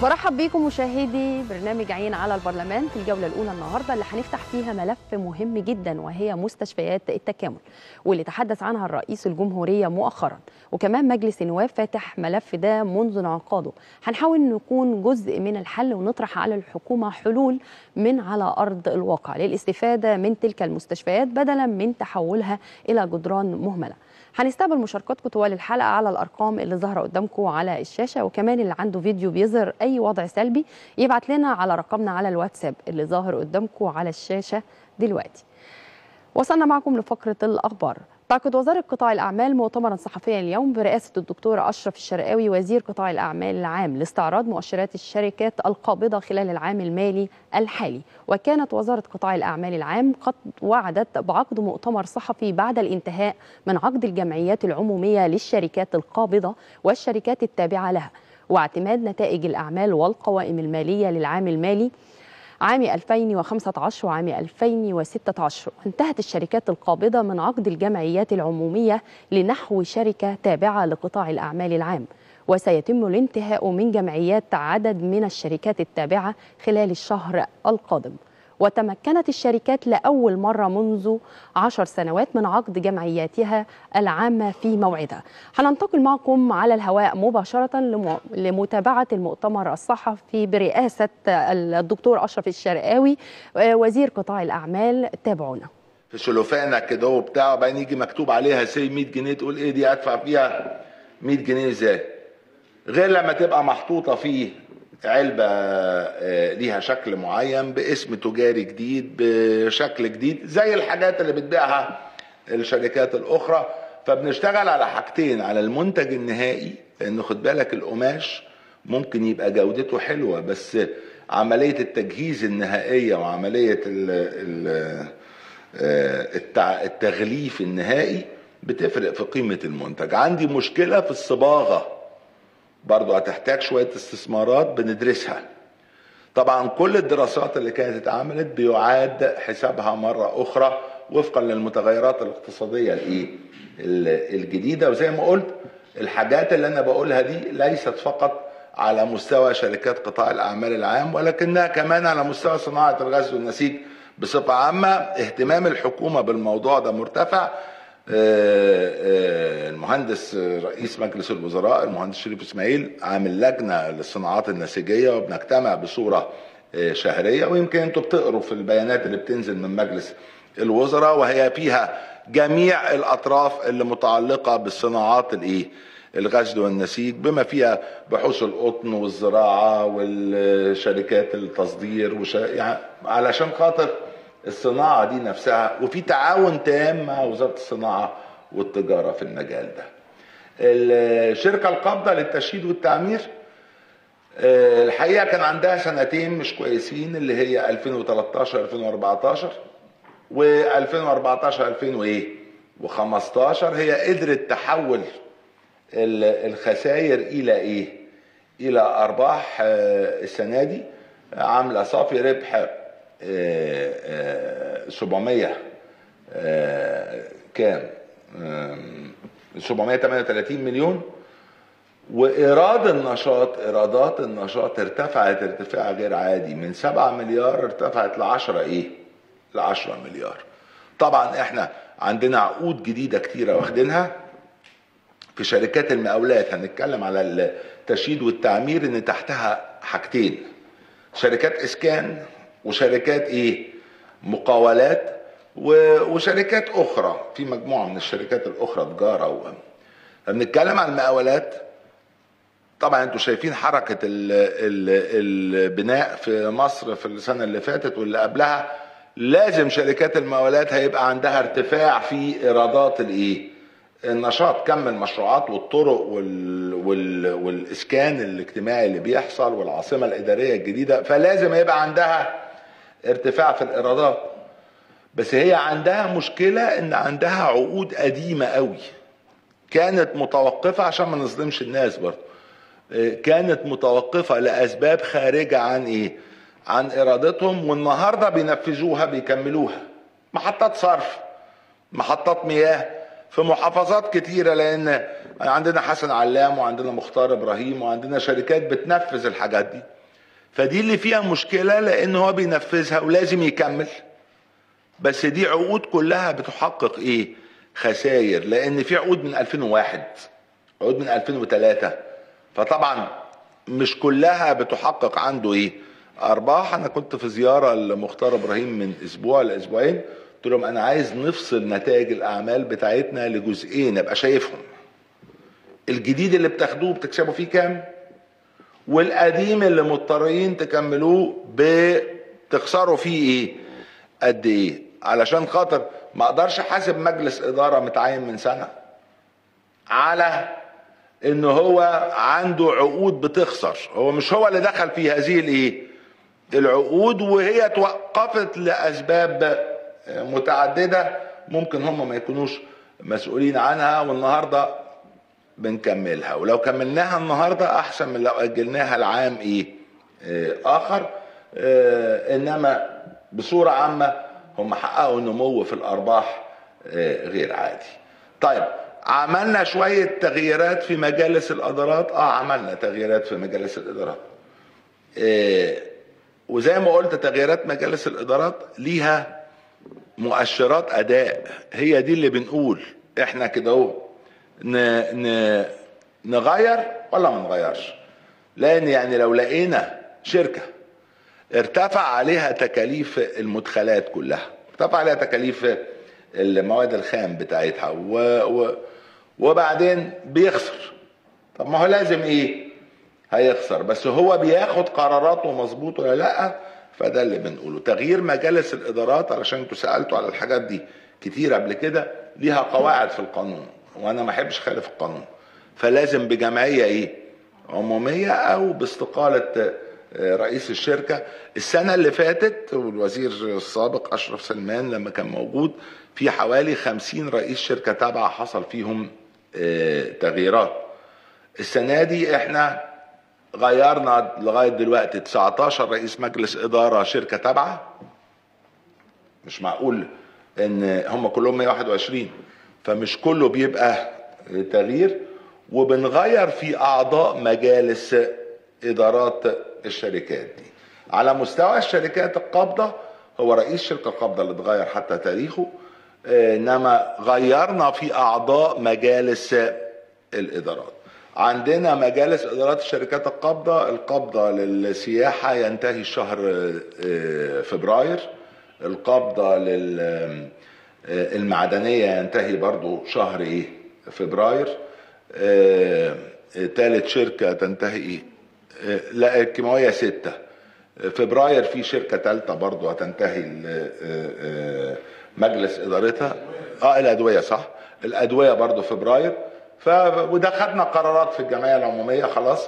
برحب بيكم مشاهدي برنامج عين على البرلمان في الجولة الأولى النهاردة اللي هنفتح فيها ملف مهم جدا وهي مستشفيات التكامل واللي تحدث عنها الرئيس الجمهورية مؤخرا وكمان مجلس النواب فاتح ملف ده منذ انعقاده هنحاول نكون جزء من الحل ونطرح على الحكومة حلول من على أرض الواقع للاستفادة من تلك المستشفيات بدلا من تحولها إلى جدران مهملة هنستقبل مشاركاتكم طوال الحلقه على الارقام اللي ظاهره قدامكم على الشاشه وكمان اللي عنده فيديو بيظهر اي وضع سلبي يبعت لنا على رقمنا على الواتساب اللي ظاهر قدامكم على الشاشه دلوقتي. وصلنا معكم لفقره الاخبار. تعقد وزارة قطاع الأعمال مؤتمرا صحفيا اليوم برئاسة الدكتور أشرف الشرقاوي وزير قطاع الأعمال العام لاستعراض مؤشرات الشركات القابضة خلال العام المالي الحالي وكانت وزارة قطاع الأعمال العام قد وعدت بعقد مؤتمر صحفي بعد الانتهاء من عقد الجمعيات العمومية للشركات القابضة والشركات التابعة لها واعتماد نتائج الأعمال والقوائم المالية للعام المالي عام 2015 وعام 2016 انتهت الشركات القابضة من عقد الجمعيات العمومية لنحو شركة تابعة لقطاع الأعمال العام وسيتم الانتهاء من جمعيات عدد من الشركات التابعة خلال الشهر القادم وتمكنت الشركات لأول مرة منذ عشر سنوات من عقد جمعياتها العامة في موعدها هننتقل معكم على الهواء مباشرة لمتابعة المؤتمر الصحفي برئاسة الدكتور أشرف الشرقاوي وزير قطاع الأعمال تابعونا في سلوفانة كده وبتاع وبعدين يجي مكتوب عليها سي 100 جنيه تقول ايه دي ادفع فيها 100 جنيه ازاي غير لما تبقى محطوطة في علبة ليها شكل معين باسم تجاري جديد بشكل جديد زي الحاجات اللي بتبيعها الشركات الأخرى فبنشتغل على حاجتين على المنتج النهائي لأن خد بالك القماش ممكن يبقى جودته حلوة بس عملية التجهيز النهائية وعملية التغليف النهائي بتفرق في قيمة المنتج عندي مشكلة في الصباغة برضو هتحتاج شوية استثمارات بندرسها طبعا كل الدراسات اللي كانت اتعملت بيعاد حسابها مرة أخرى وفقا للمتغيرات الاقتصادية الايه الجديدة وزي ما قلت الحاجات اللي أنا بقولها دي ليست فقط على مستوى شركات قطاع الأعمال العام ولكنها كمان على مستوى صناعة الغزل والنسيج بصفة عامة اهتمام الحكومة بالموضوع ده مرتفع المهندس رئيس مجلس الوزراء المهندس شريف اسماعيل عامل لجنه للصناعات النسيجيه وبنجتمع بصوره شهريه ويمكن انتم بتقروا في البيانات اللي بتنزل من مجلس الوزراء وهي فيها جميع الاطراف اللي متعلقه بالصناعات الايه الغزل والنسيج بما فيها بحوث القطن والزراعه والشركات التصدير وش... يعني علشان خاطر الصناعة دي نفسها وفي تعاون تام مع وزارة الصناعة والتجارة في المجال ده الشركة القابضة للتشييد والتعمير الحقيقة كان عندها سنتين مش كويسين اللي هي 2013 2014 و2014 2015 هي قدرت تحول الخسائر إلى إيه؟ إلى أرباح السنة دي عاملة صافي ربح 700 كام 738 مليون وايراد النشاط ايرادات النشاط ارتفعت ارتفاع غير عادي من 7 مليار ارتفعت ل 10 ايه ل 10 مليار طبعا احنا عندنا عقود جديده كتيره واخدينها في شركات المقاولات هنتكلم على التشييد والتعمير ان تحتها حاجتين شركات اسكان وشركات ايه مقاولات وشركات اخرى في مجموعه من الشركات الاخرى تجاره و... بنتكلم عن المقاولات طبعا انتوا شايفين حركه ال ال البناء في مصر في السنه اللي فاتت واللي قبلها لازم شركات المقاولات هيبقى عندها ارتفاع في ايرادات الايه النشاط كم المشروعات والطرق وال... وال... والاسكان الاجتماعي اللي بيحصل والعاصمه الاداريه الجديده فلازم يبقى عندها ارتفاع في الايرادات بس هي عندها مشكله ان عندها عقود قديمه قوي كانت متوقفه عشان ما نظلمش الناس برضه كانت متوقفه لاسباب خارجه عن ايه عن ارادتهم والنهارده بينفذوها بيكملوها محطات صرف محطات مياه في محافظات كتيره لان عندنا حسن علام وعندنا مختار ابراهيم وعندنا شركات بتنفذ الحاجات دي فدي اللي فيها مشكله لان هو بينفذها ولازم يكمل بس دي عقود كلها بتحقق ايه خسائر لان في عقود من 2001 عقود من 2003 فطبعا مش كلها بتحقق عنده ايه ارباح انا كنت في زياره لمختار ابراهيم من اسبوع لاسبوعين قلت لهم انا عايز نفصل نتائج الاعمال بتاعتنا لجزئين ابقى شايفهم الجديد اللي بتاخدوه بتكسبوا فيه كام والقديم اللي مضطرين تكملوه بتخسروا فيه ايه قد ايه علشان خاطر ما اقدرش احاسب مجلس اداره متعين من سنه على ان هو عنده عقود بتخسر هو مش هو اللي دخل في هذه الايه العقود وهي توقفت لاسباب متعدده ممكن هم ما يكونوش مسؤولين عنها والنهارده بنكملها ولو كملناها النهارده احسن من لو اجلناها العام ايه آه اخر آه انما بصوره عامه هم حققوا نمو في الارباح آه غير عادي طيب عملنا شويه تغييرات في مجالس الادارات اه عملنا تغييرات في مجالس الادارات آه وزي ما قلت تغييرات مجالس الادارات ليها مؤشرات اداء هي دي اللي بنقول احنا كده اهو نغير ولا ما نغيرش لان يعني لو لقينا شركه ارتفع عليها تكاليف المدخلات كلها ارتفع عليها تكاليف المواد الخام بتاعتها و... و... وبعدين بيخسر طب ما هو لازم ايه هيخسر بس هو بياخد قراراته مظبوط ولا لا فده اللي بنقوله تغيير مجالس الادارات علشان انتوا سالتوا على الحاجات دي كتير قبل كده ليها قواعد في القانون وانا ما احبش خالف القانون فلازم بجمعيه ايه عموميه او باستقاله رئيس الشركه السنه اللي فاتت والوزير السابق اشرف سلمان لما كان موجود في حوالي خمسين رئيس شركه تابعه حصل فيهم تغييرات السنه دي احنا غيرنا لغايه دلوقتي 19 رئيس مجلس اداره شركه تابعه مش معقول ان هم كلهم 121 فمش كله بيبقى تغيير وبنغير في اعضاء مجالس ادارات الشركات دي على مستوى الشركات القابضه هو رئيس شركه القابضه اللي اتغير حتى تاريخه انما غيرنا في اعضاء مجالس الادارات عندنا مجالس ادارات الشركات القابضه القابضه للسياحه ينتهي شهر فبراير القابضه لل المعدنية ينتهي برضو شهر ايه فبراير آه، تالت شركة تنتهي آه، لا الكيماوية ستة فبراير في شركة تالتة برضو هتنتهي ال- آه، آه، مجلس إدارتها اه الأدوية صح الأدوية برضو فبراير ف وده خدنا قرارات في الجمعية العمومية خلاص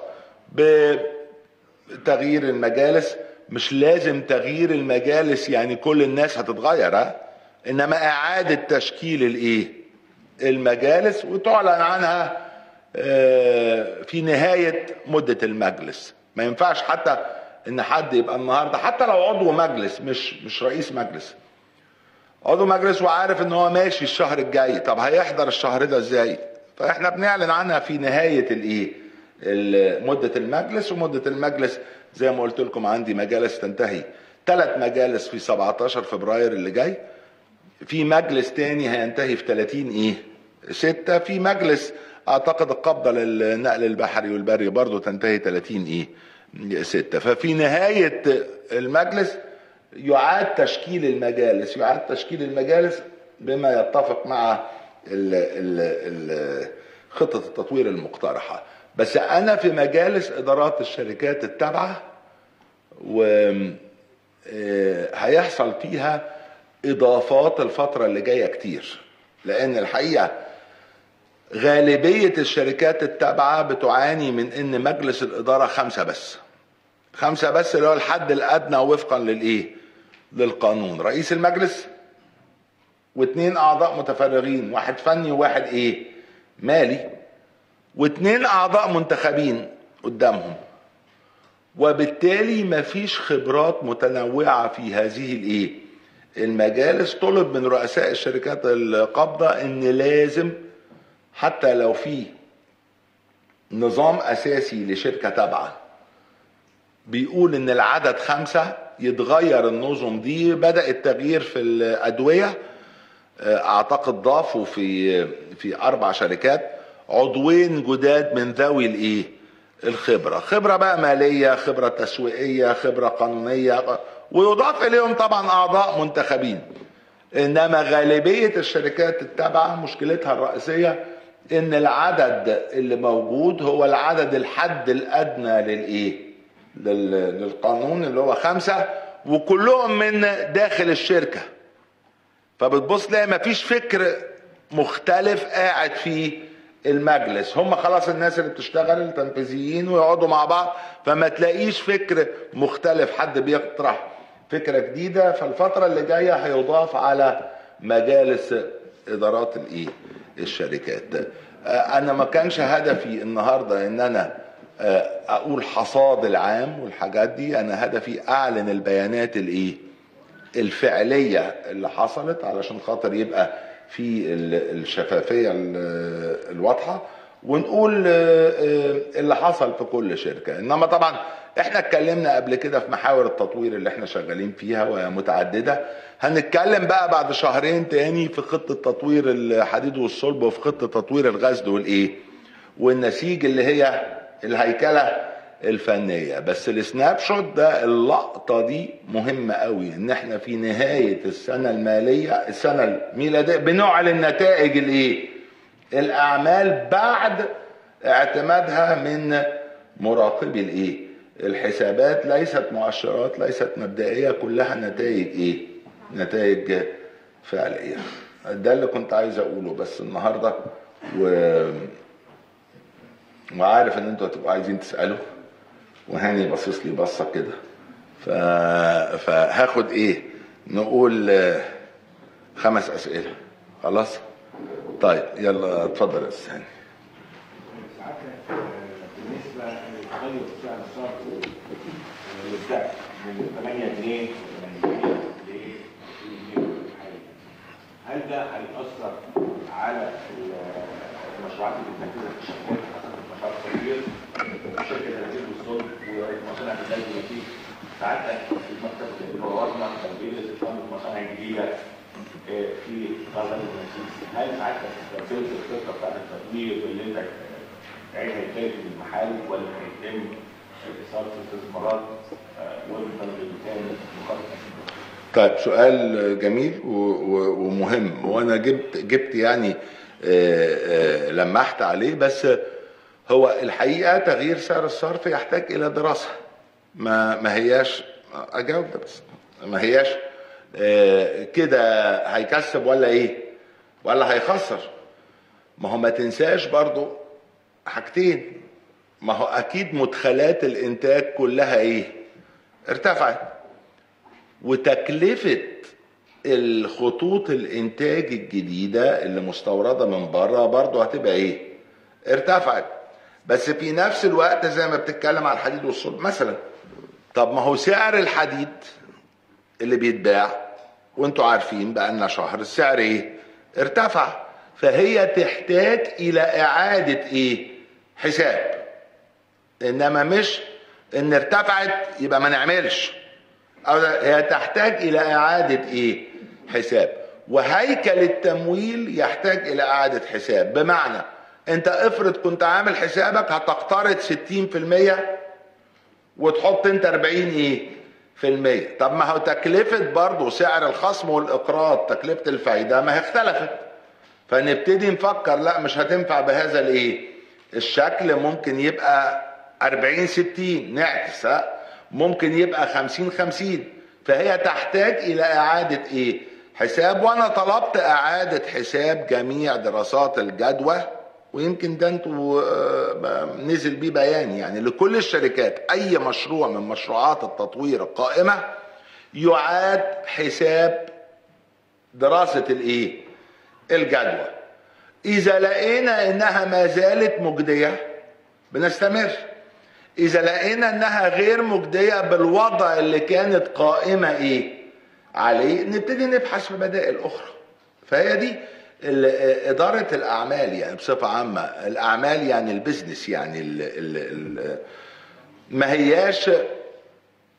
بتغيير المجالس مش لازم تغيير المجالس يعني كل الناس هتتغير ها انما اعادة تشكيل الايه المجالس وتعلن عنها آه، في نهاية مدة المجلس ما ينفعش حتى ان حد يبقى النهارده حتى لو عضو مجلس مش مش رئيس مجلس عضو مجلس وعارف ان هو ماشي الشهر الجاي طب هيحضر الشهر ده ازاي فاحنا بنعلن عنها في نهاية الايه ال- مدة المجلس ومدة المجلس زي ما قلت لكم عندي مجالس تنتهي ثلاث مجالس في 17 فبراير اللي جاي في مجلس تاني هينتهي في 30 ايه ستة في مجلس اعتقد القبضة للنقل البحري والبري برضو تنتهي 30 ايه ستة ففي نهاية المجلس يعاد تشكيل المجالس يعاد تشكيل المجالس بما يتفق مع ال ال ال خطة التطوير المقترحة بس أنا في مجالس إدارات الشركات التابعة و آه، هيحصل فيها إضافات الفترة اللي جاية كتير لأن الحقيقة غالبية الشركات التابعة بتعاني من إن مجلس الإدارة خمسة بس خمسة بس اللي هو الحد الأدنى وفقا للإيه؟ للقانون رئيس المجلس واثنين أعضاء متفرغين واحد فني وواحد إيه؟ مالي واثنين أعضاء منتخبين قدامهم وبالتالي مفيش خبرات متنوعة في هذه الإيه؟ المجالس طلب من رؤساء الشركات القابضة إن لازم حتى لو في نظام أساسي لشركة تابعة بيقول ان العدد خمسة يتغير النظم دي بدأ التغيير في الأدوية اعتقد ضافوا في في اربع شركات عضوين جداد من ذوي الايه الخبره خبره بقى ماليه خبره تسويقيه خبره قانونيه ويضاف اليهم طبعا اعضاء منتخبين انما غالبيه الشركات التابعه مشكلتها الرئيسيه ان العدد اللي موجود هو العدد الحد الادنى للايه لل- للقانون اللي هو خمسه وكلهم من داخل الشركه فبتبص تلاقي مفيش فكر مختلف قاعد في المجلس هم خلاص الناس اللي بتشتغل التنفيذيين ويقعدوا مع بعض فما تلاقيش فكر مختلف حد بيطرح فكرة جديدة فالفترة اللي جاية هيضاف على مجالس إدارات الإيه الشركات آه، أنا ما كانش هدفي النهاردة إن أنا آه، أقول حصاد العام والحاجات دي أنا هدفي أعلن البيانات الإيه الفعليه اللي حصلت علشان خاطر يبقى في ال- الشفافيه ال- الواضحه ونقول آه، آه، اللي حصل في كل شركه انما طبعا احنا اتكلمنا قبل كده في محاور التطوير اللي احنا شغالين فيها وهي متعدده هنتكلم بقى بعد شهرين تاني في خطه تطوير الحديد والصلب وفي خطه تطوير الغزل والايه والنسيج اللي هي الهيكله الفنيه بس السناب شوت ده اللقطه دي مهمه قوي ان احنا في نهايه السنه الماليه السنه الميلاديه بنعلن نتائج الايه الاعمال بعد اعتمادها من مراقبي الايه الحسابات ليست مؤشرات ليست مبدئيه كلها نتائج ايه نتائج فعليه ده اللي كنت عايز اقوله بس النهارده و وعارف ان انتوا هتبقوا عايزين تسالوا وهاني باصص لي بصه كده ف... فهاخد ايه نقول آه، خمس اسئله خلاص طيب يلا اتفضل يا استاذ هاني ساعتها بالنسبه لتغير سعر الصرف للدفع من 8 جنيه ل 20 جنيه حاليا هل ده هيأثر على المشروعات اللي بتنفذها في الشركات خاصه مشروع التطوير شركه الهديد والصلب ومصانع الثلج والنسيج ساعتها في المكتب الموازنه كان بيدرس الفند المصانع الجديده آه، في قطاع النسيج هل ساعتها تنفيذ الخطه بتاعت التطوير اللي انت عايز هيتم في المحل ولا هيتم صرف استثمارات آه، وفقا للمكان المخطط طيب سؤال جميل و- و- ومهم وانا جبت جبت يعني آه، آه، لمحت عليه بس هو الحقيقه تغيير سعر الصرف يحتاج الى دراسه ما ما هياش اجاوب ده بس ما هياش آه، كده هيكسب ولا ايه ولا هيخسر ما هو ما تنساش برضو حاجتين ما هو اكيد مدخلات الانتاج كلها ايه ارتفعت وتكلفة الخطوط الانتاج الجديدة اللي مستوردة من بره برضه هتبقى ايه ارتفعت بس في نفس الوقت زي ما بتتكلم على الحديد والصلب مثلا طب ما هو سعر الحديد اللي بيتباع وانتوا عارفين بقى لنا شهر السعر ايه ارتفع فهي تحتاج الى اعادة ايه حساب انما مش ان ارتفعت يبقى ما نعملش أو هي تحتاج إلى إعادة إيه؟ حساب وهيكل التمويل يحتاج إلى إعادة حساب بمعنى أنت افرض كنت عامل حسابك هتقترض 60% وتحط أنت 40 إيه؟ في المية طب ما هو تكلفة برضه سعر الخصم والإقراض تكلفة الفايدة ما هي اختلفت فنبتدي نفكر لا مش هتنفع بهذا الايه الشكل ممكن يبقى 40 60 نعكس ها؟ ممكن يبقى 50 50 فهي تحتاج الى اعاده ايه حساب وانا طلبت اعاده حساب جميع دراسات الجدوى ويمكن ده انتوا آه، نزل بيه بيان يعني لكل الشركات اي مشروع من مشروعات التطوير القائمه يعاد حساب دراسه الايه الجدوى اذا لقينا انها ما زالت مجديه بنستمر اذا لقينا انها غير مجديه بالوضع اللي كانت قائمه ايه عليه نبتدي نبحث في بدائل اخرى فهي دي ال- اداره الاعمال يعني بصفه عامه الاعمال يعني البيزنس يعني ال ال ال ما هياش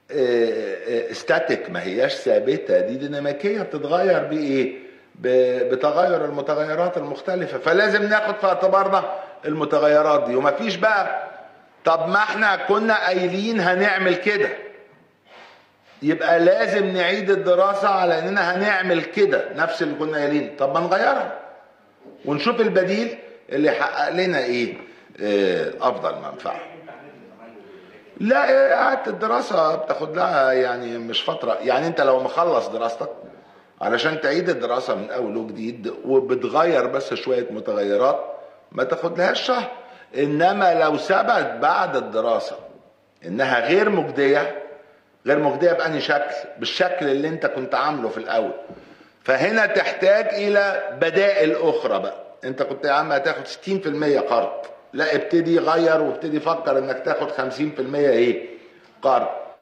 ستاتيك ما هياش ثابته دي ديناميكيه بتتغير بايه ب- بتغير المتغيرات المختلفه فلازم ناخد في اعتبارنا المتغيرات دي ومفيش بقى طب ما احنا كنا قايلين هنعمل كده يبقى لازم نعيد الدراسه على اننا هنعمل كده نفس اللي كنا قايلين طب ما نغيرها ونشوف البديل اللي يحقق لنا ايه آه، افضل منفعه لا إيه، قعدة الدراسة بتاخد لها يعني مش فترة يعني انت لو مخلص دراستك علشان تعيد الدراسة من اول وجديد وبتغير بس شوية متغيرات ما تاخد لهاش شهر انما لو ثبت بعد الدراسة انها غير مجدية غير مجدية بأني شكل بالشكل اللي انت كنت عامله في الاول فهنا تحتاج الى بدائل اخرى بقى انت كنت يا عم هتاخد 60% قرض لا ابتدي غير وابتدي فكر انك تاخد 50% ايه قرض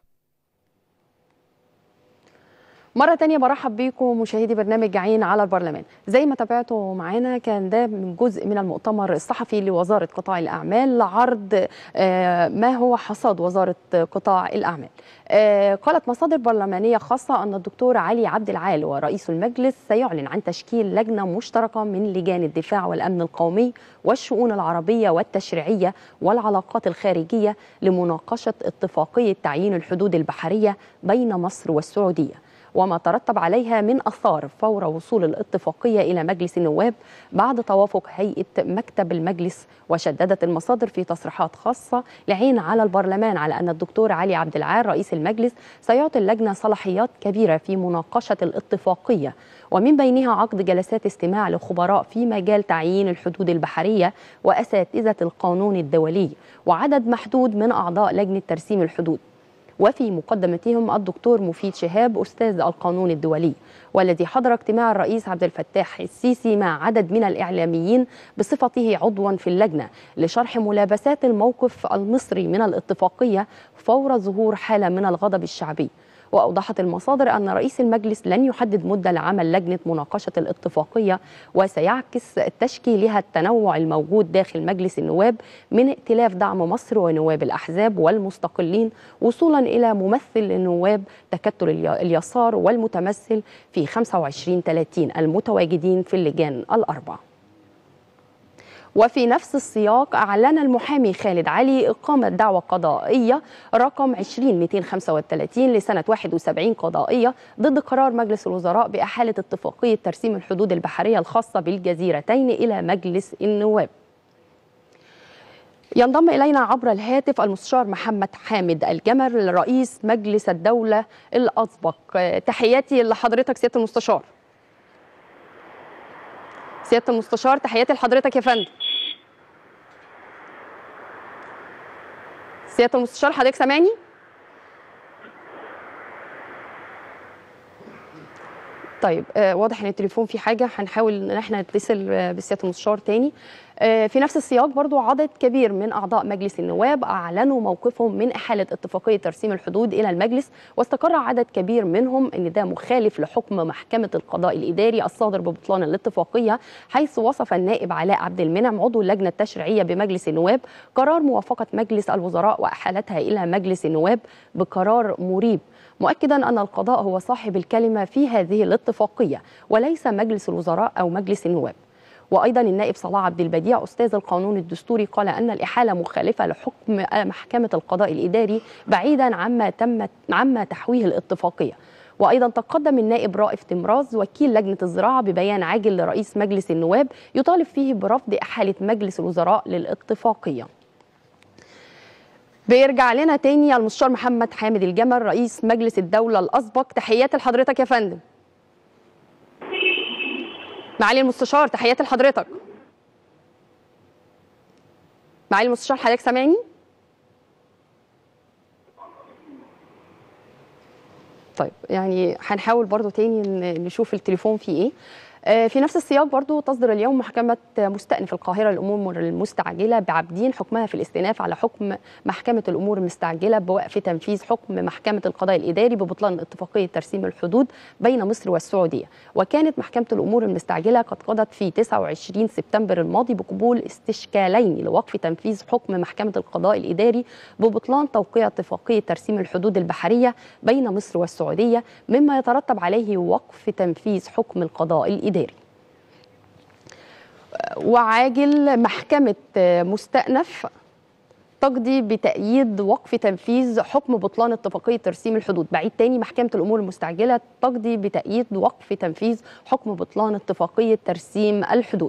مرة تانية برحب بيكم مشاهدي برنامج عين على البرلمان زي ما تابعتوا معانا كان ده من جزء من المؤتمر الصحفي لوزارة قطاع الأعمال لعرض آه، ما هو حصاد وزارة قطاع الأعمال آه، قالت مصادر برلمانية خاصة أن الدكتور علي عبد العال ورئيس المجلس سيعلن عن تشكيل لجنة مشتركة من لجان الدفاع والأمن القومي والشؤون العربية والتشريعية والعلاقات الخارجية لمناقشة اتفاقية تعيين الحدود البحرية بين مصر والسعودية وما ترتب عليها من اثار فور وصول الاتفاقيه الى مجلس النواب بعد توافق هيئه مكتب المجلس وشددت المصادر في تصريحات خاصه لعين على البرلمان على ان الدكتور علي عبد العال رئيس المجلس سيعطي اللجنه صلاحيات كبيره في مناقشه الاتفاقيه ومن بينها عقد جلسات استماع لخبراء في مجال تعيين الحدود البحريه واساتذه القانون الدولي وعدد محدود من اعضاء لجنه ترسيم الحدود وفي مقدمتهم الدكتور مفيد شهاب أستاذ القانون الدولي والذي حضر اجتماع الرئيس عبد الفتاح السيسي مع عدد من الإعلاميين بصفته عضوا في اللجنة لشرح ملابسات الموقف المصري من الاتفاقية فور ظهور حالة من الغضب الشعبي وأوضحت المصادر أن رئيس المجلس لن يحدد مدة لعمل لجنة مناقشة الاتفاقية وسيعكس تشكيلها التنوع الموجود داخل مجلس النواب من ائتلاف دعم مصر ونواب الأحزاب والمستقلين وصولا إلى ممثل النواب تكتل الي- اليسار والمتمثل في 25 30 المتواجدين في اللجان الأربع وفي نفس السياق أعلن المحامي خالد علي إقامة دعوة قضائية رقم 20235 لسنة 71 قضائية ضد قرار مجلس الوزراء بإحالة اتفاقية ترسيم الحدود البحرية الخاصة بالجزيرتين إلى مجلس النواب ينضم إلينا عبر الهاتف المستشار محمد حامد الجمل رئيس مجلس الدولة الأسبق تحياتي لحضرتك سيادة المستشار سيادة المستشار تحياتي لحضرتك يا فندم سيادة المستشار حضرتك سامعني؟ طيب آه واضح ان التليفون فيه حاجه هنحاول ان احنا نتصل آه، بسياده المستشار تاني آه في نفس السياق برضو عدد كبير من اعضاء مجلس النواب اعلنوا موقفهم من احاله اتفاقيه ترسيم الحدود الى المجلس واستقر عدد كبير منهم ان ده مخالف لحكم محكمه القضاء الاداري الصادر ببطلان الاتفاقيه حيث وصف النائب علاء عبد المنعم عضو اللجنه التشريعيه بمجلس النواب قرار موافقه مجلس الوزراء واحالتها الى مجلس النواب بقرار مريب مؤكدا ان القضاء هو صاحب الكلمه في هذه الاتفاقيه وليس مجلس الوزراء او مجلس النواب وايضا النائب صلاح عبد البديع استاذ القانون الدستوري قال ان الاحاله مخالفه لحكم محكمه القضاء الاداري بعيدا عما تم عما تحويه الاتفاقيه وايضا تقدم النائب رائف تمراز وكيل لجنه الزراعه ببيان عاجل لرئيس مجلس النواب يطالب فيه برفض احاله مجلس الوزراء للاتفاقيه بيرجع لنا تاني المستشار محمد حامد الجمل رئيس مجلس الدولة الأسبق تحياتي لحضرتك يا فندم معالي المستشار تحياتي لحضرتك معالي المستشار حضرتك سامعني طيب يعني هنحاول برضو تاني ن- نشوف التليفون فيه ايه آه، في نفس السياق برضو تصدر اليوم محكمة مستأنف القاهرة الأمور المستعجلة بعبدين حكمها في الاستئناف على حكم محكمة الأمور المستعجلة بوقف تنفيذ حكم محكمة القضاء الإداري ببطلان اتفاقية ترسيم الحدود بين مصر والسعودية وكانت محكمة الأمور المستعجلة قد قضت في 29 سبتمبر الماضي بقبول استشكالين لوقف تنفيذ حكم محكمة القضاء الإداري ببطلان توقيع اتفاقية ترسيم الحدود البحرية بين مصر والسعودية مما يترتب عليه وقف تنفيذ حكم القضاء الإداري وعاجل محكمة مستأنف تقضي بتأييد وقف تنفيذ حكم بطلان اتفاقية ترسيم الحدود بعيد تاني محكمة الأمور المستعجلة تقضي بتأييد وقف تنفيذ حكم بطلان اتفاقية ترسيم الحدود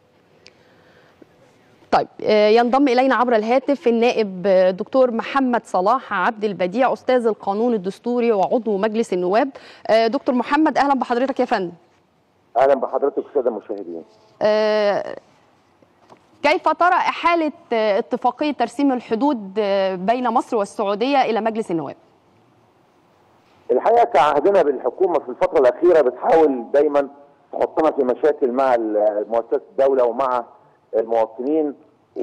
طيب آه، ينضم إلينا عبر الهاتف النائب آه، دكتور محمد صلاح عبد البديع أستاذ القانون الدستوري وعضو مجلس النواب آه، دكتور محمد أهلا بحضرتك يا فندم اهلا بحضرتك الساده المشاهدين آه، كيف ترى إحالة آه، اتفاقية ترسيم الحدود آه، بين مصر والسعودية إلى مجلس النواب؟ الحقيقه كعهدنا بالحكومه في الفتره الاخيره بتحاول دايما تحطنا في مشاكل مع ال- مؤسسات الدوله ومع المواطنين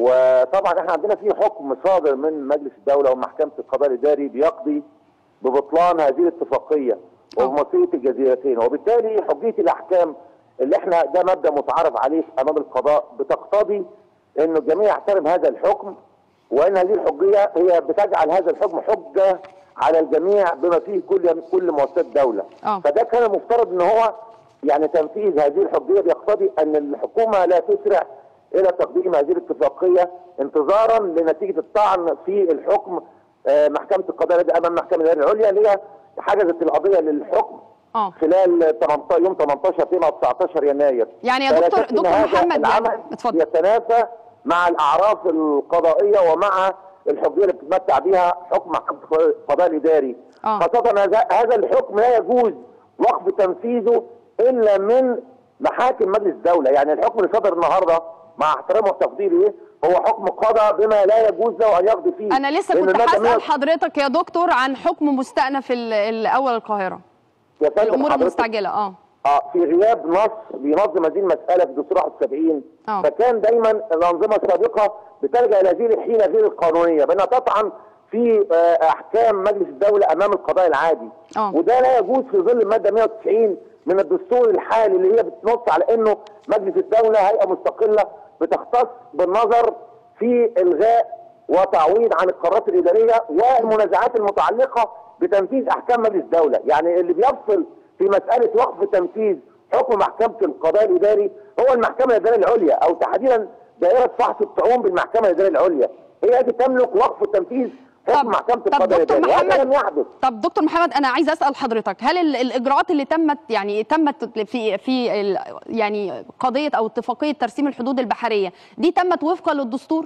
وطبعا احنا عندنا في حكم صادر من مجلس الدوله ومحكمه القضاء الاداري بيقضي ببطلان هذه الاتفاقيه وبمصيريه الجزيرتين وبالتالي حجيه الاحكام اللي احنا ده مبدا متعارف عليه امام القضاء بتقتضي انه الجميع يحترم هذا الحكم وان هذه الحجيه هي بتجعل هذا الحكم حجه على الجميع بما فيه كل كل مؤسسات دوله آه. فده كان المفترض ان هو يعني تنفيذ هذه الحجيه بيقتضي ان الحكومه لا تسرع الى تقديم هذه الاتفاقيه انتظارا لنتيجه الطعن في الحكم آه، محكمه القضاء الذي امام المحكمه الاداريه العليا اللي هي حجزت القضيه للحكم اه خلال 18 يوم 18 فيما 19 يناير يعني يا فلا دكتور شك إن دكتور هذا محمد العمل يعني اتفضل يتنافى مع الاعراف القضائيه ومع الحجيه اللي بتتمتع بها حكم محكمه القضاء الاداري آه. خاصه هذا هذا الحكم لا يجوز وقف تنفيذه الا من محاكم مجلس الدوله يعني الحكم اللي صدر النهارده مع احترامي وتقديري ليه هو حكم قضى بما لا يجوز له ان يقضي فيه أنا لسه لأن كنت المادة هسأل 100 حضرتك يا دكتور عن حكم مستأنف ال- الأول القاهرة يا فندم الأمور حضرتك المستعجلة اه اه في غياب نص بينظم هذه المساله في دستور 71 آه. فكان دايما الانظمه السابقه بتلجا الى هذه الحيله غير القانونيه بانها تطعن في آه، احكام مجلس الدوله امام القضاء العادي آه. وده لا يجوز في ظل الماده 190 من الدستور الحالي اللي هي بتنص على انه مجلس الدوله هيئه مستقله بتختص بالنظر في الغاء وتعويض عن القرارات الاداريه والمنازعات المتعلقه بتنفيذ احكام مجلس الدوله، يعني اللي بيفصل في مساله وقف تنفيذ حكم محكمه القضاء الاداري هو المحكمه الاداريه العليا او تحديدا دائره فحص الطعون بالمحكمه الاداريه العليا، هي التي تملك وقف تنفيذ حكم محكمه طب القضاء دكتور الاداري، وهذا محمد لم يحدث. طب دكتور محمد انا عايز اسال حضرتك هل ال- الاجراءات اللي تمت يعني تمت في في ال- يعني قضيه او اتفاقيه ترسيم الحدود البحريه دي تمت وفقا للدستور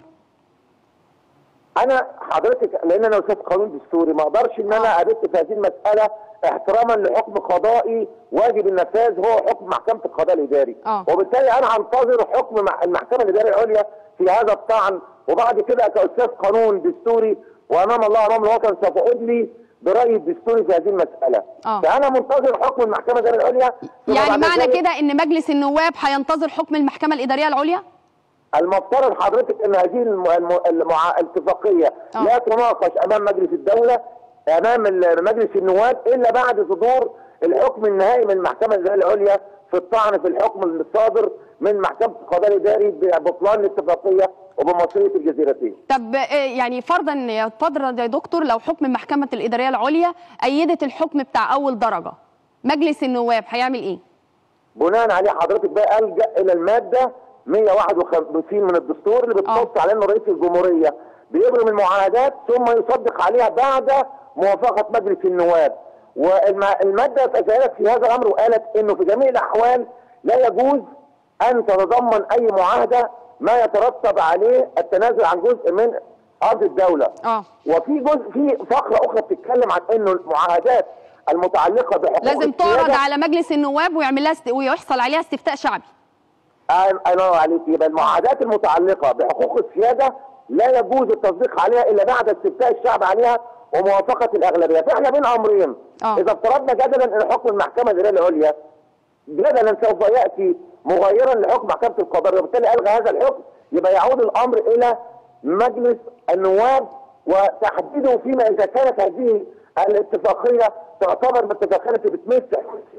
انا حضرتك لان انا استاذ قانون دستوري ما اقدرش ان انا آه. ابت في هذه المساله احتراما لحكم قضائي واجب النفاذ هو حكم محكمه القضاء الاداري آه. وبالتالي انا هنتظر حكم مع- المحكمه الاداريه العليا في هذا الطعن وبعد كده كاستاذ قانون دستوري وامام الله وامام الوطن سوف ادلي برايي الدستوري في هذه المساله آه. فانا منتظر حكم المحكمه الاداريه العليا ثم يعني بعد معنى ذلك كده ان مجلس النواب هينتظر حكم المحكمه الاداريه العليا المفترض حضرتك ان هذه الم... الم... المع... الاتفاقيه آه. لا تناقش امام مجلس الدوله امام ال- مجلس النواب الا بعد صدور الحكم النهائي من المحكمه الاداريه العليا في الطعن في الحكم الصادر من محكمه القضاء الاداري ببطلان الاتفاقيه وبمصيريه الجزيرتين. طب آه، يعني فرضا يا فضل يا دكتور لو حكم المحكمه الاداريه العليا ايدت الحكم بتاع اول درجه مجلس النواب هيعمل ايه بناء عليه حضرتك بقى الجا الى الماده 151 من الدستور اللي بتنص على انه رئيس الجمهوريه بيبرم المعاهدات ثم يصدق عليها بعد موافقه مجلس النواب والماده تساءلت في هذا الامر وقالت انه في جميع الاحوال لا يجوز ان تتضمن اي معاهده ما يترتب عليه التنازل عن جزء من ارض الدوله اه وفي جزء في فقره اخرى بتتكلم عن انه المعاهدات المتعلقه بحقوق لازم تعرض السيادة- على مجلس النواب ويعمل لها است... ويحصل عليها استفتاء شعبي أنا أنا عليك يبقى المعاهدات المتعلقة بحقوق السيادة لا يجوز التصديق عليها إلا بعد استفتاء الشعب عليها وموافقة الأغلبية فإحنا بين أمرين آه. إذا افترضنا جدلا أن حكم المحكمة الإدارية العليا بدلا سوف ياتي مغيرا لحكم محكمه القضاء وبالتالي الغى هذا الحكم يبقى يعود الامر الى مجلس النواب وتحديده فيما اذا كانت هذه الاتفاقيه تعتبر من الاتفاقيات التي بتمس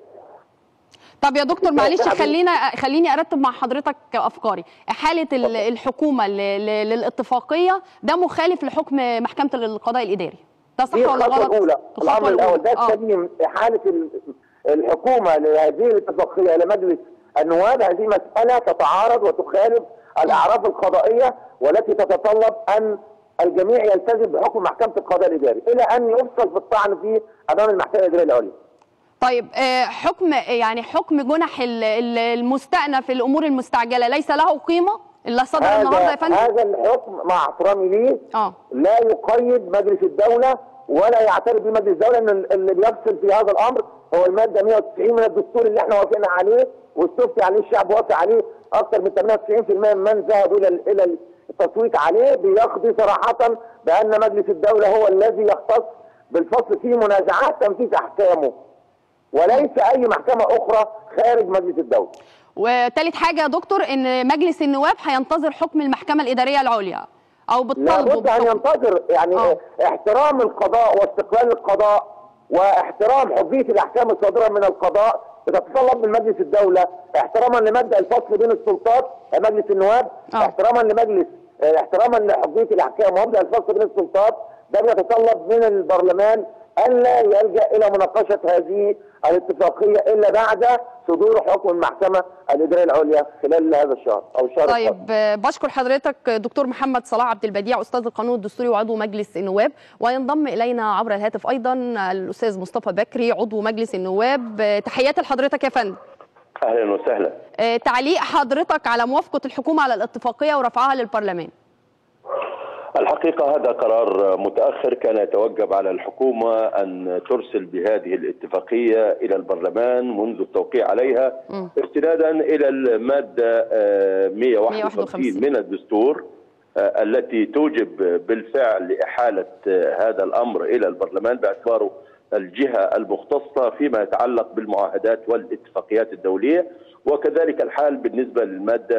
طب يا دكتور معلش شعبي. خلينا خليني ارتب مع حضرتك افكاري حاله ال- الحكومه ل- ل- للاتفاقيه ده مخالف لحكم محكمه القضاء الاداري ده صح دي ولا الخطوه غلط الاولى الخطوة الامر الاول ده آه. الثاني حاله ال- الحكومه لهذه الاتفاقيه الى مجلس النواب هذه مساله تتعارض وتخالف الاعراف القضائيه والتي تتطلب ان الجميع يلتزم بحكم محكمه القضاء الاداري الى ان يفصل في الطعن فيه امام المحكمه الاداريه العليا. طيب آه، حكم يعني حكم جنح ال- ال- المستأنف في الامور المستعجله ليس له قيمه اللي صدر النهارده يا هذا فندم هذا الحكم مع احترامي ليه اه لا يقيد مجلس الدولة ولا يعترف به مجلس الدولة ان اللي بيفصل في هذا الامر هو المادة 190 من الدستور اللي احنا وافقنا عليه واستفتي عليه الشعب وافق عليه اكثر من 98% من ذهبوا الى الى التصويت عليه بيقضي صراحة بان مجلس الدولة هو الذي يختص بالفصل في منازعات تنفيذ احكامه وليس اي محكمة اخرى خارج مجلس الدولة وتالت حاجه يا دكتور ان مجلس النواب هينتظر حكم المحكمه الاداريه العليا او بتطالبه لابد ان بحكم- ينتظر يعني آه. احترام القضاء واستقلال القضاء واحترام حجيه الاحكام الصادره من القضاء بتتطلب من مجلس الدوله احتراما لمبدا الفصل بين السلطات مجلس النواب آه. احتراما لمجلس اه، احتراما لحجيه الاحكام ومبدا الفصل بين السلطات ده بيتطلب من البرلمان الا يلجا الى مناقشه هذه الاتفاقيه الا بعد صدور حكم المحكمه الاداريه العليا خلال هذا الشهر او الشهر القادم. طيب آه، بشكر حضرتك دكتور محمد صلاح عبد البديع استاذ القانون الدستوري وعضو مجلس النواب وينضم الينا عبر الهاتف ايضا الاستاذ مصطفى بكري عضو مجلس النواب آه، تحياتي لحضرتك يا فندم اهلا وسهلا آه، تعليق حضرتك على موافقه الحكومه على الاتفاقيه ورفعها للبرلمان الحقيقه هذا قرار متاخر كان يتوجب على الحكومه ان ترسل بهذه الاتفاقيه الى البرلمان منذ التوقيع عليها مم. استنادا الى الماده آه، 151 151 من الدستور آه، التي توجب بالفعل احاله آه، هذا الامر الى البرلمان باعتباره الجهه المختصه فيما يتعلق بالمعاهدات والاتفاقيات الدوليه وكذلك الحال بالنسبه للماده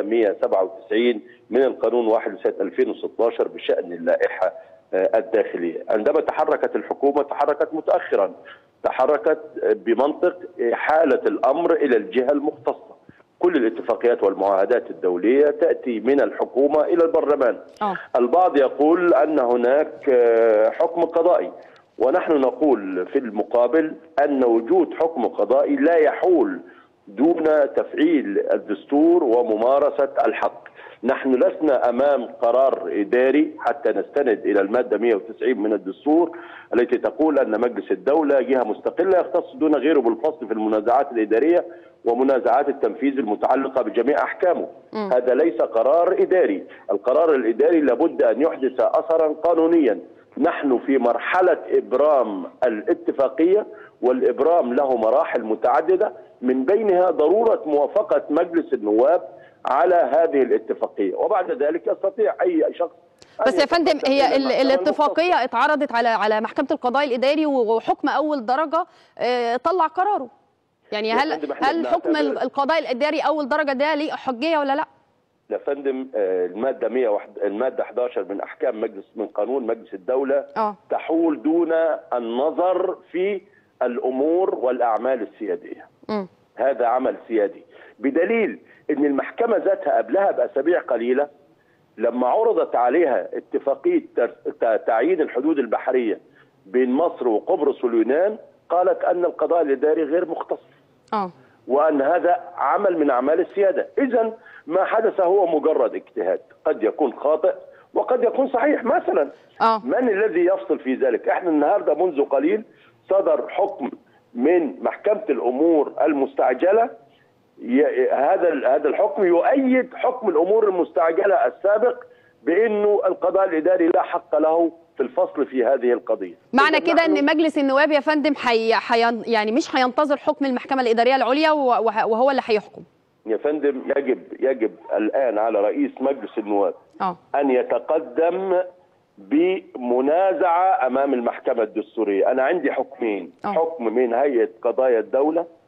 197 من القانون 1 سنه 2016 بشان اللائحه آه، الداخليه، عندما تحركت الحكومه تحركت متاخرا، تحركت آه، بمنطق احاله الامر الى الجهه المختصه. كل الاتفاقيات والمعاهدات الدوليه تاتي من الحكومه الى البرلمان. اه البعض يقول ان هناك آه، حكم قضائي ونحن نقول في المقابل ان وجود حكم قضائي لا يحول دون تفعيل الدستور وممارسه الحق. نحن لسنا امام قرار اداري حتى نستند الى الماده 190 من الدستور التي تقول ان مجلس الدوله جهه مستقله يختص دون غيره بالفصل في المنازعات الاداريه ومنازعات التنفيذ المتعلقه بجميع احكامه. مم. هذا ليس قرار اداري، القرار الاداري لابد ان يحدث اثرا قانونيا. نحن في مرحله ابرام الاتفاقيه والابرام له مراحل متعدده من بينها ضروره موافقه مجلس النواب على هذه الاتفاقيه وبعد ذلك يستطيع اي شخص أن بس يا فندم يتقدم هي إلى ال- المحكمة الاتفاقيه اتعرضت على على محكمه القضاء الاداري وحكم اول درجه آه، طلع قراره يعني يا هل فندم إحنا هل حكم بنعتبر- ال- القضاء الاداري اول درجه ده ليه حجيه ولا لا يا فندم آه، الماده 101 الماده 11 من احكام مجلس من قانون مجلس الدوله اه تحول دون النظر في الامور والاعمال السياديه. امم هذا عمل سيادي بدليل ان المحكمه ذاتها قبلها باسابيع قليله لما عرضت عليها اتفاقيه تر- ت- تعيين الحدود البحريه بين مصر وقبرص واليونان قالت ان القضاء الاداري غير مختص اه وان هذا عمل من اعمال السياده، اذا ما حدث هو مجرد اجتهاد، قد يكون خاطئ وقد يكون صحيح مثلا اه من الذي يفصل في ذلك؟ احنا النهارده منذ قليل صدر حكم من محكمه الامور المستعجله ي- هذا ال- هذا الحكم يؤيد حكم الامور المستعجله السابق بانه القضاء الاداري لا حق له في الفصل في هذه القضيه. معنى إذن كده نحن- ان مجلس النواب يا فندم حي... حي... يعني مش هينتظر حكم المحكمه الاداريه العليا و- وه- وهو اللي هيحكم يا فندم يجب يجب الان على رئيس مجلس النواب اه ان يتقدم بمنازعه امام المحكمه الدستوريه، انا عندي حكمين، آه. حكم من هيئه قضايا الدوله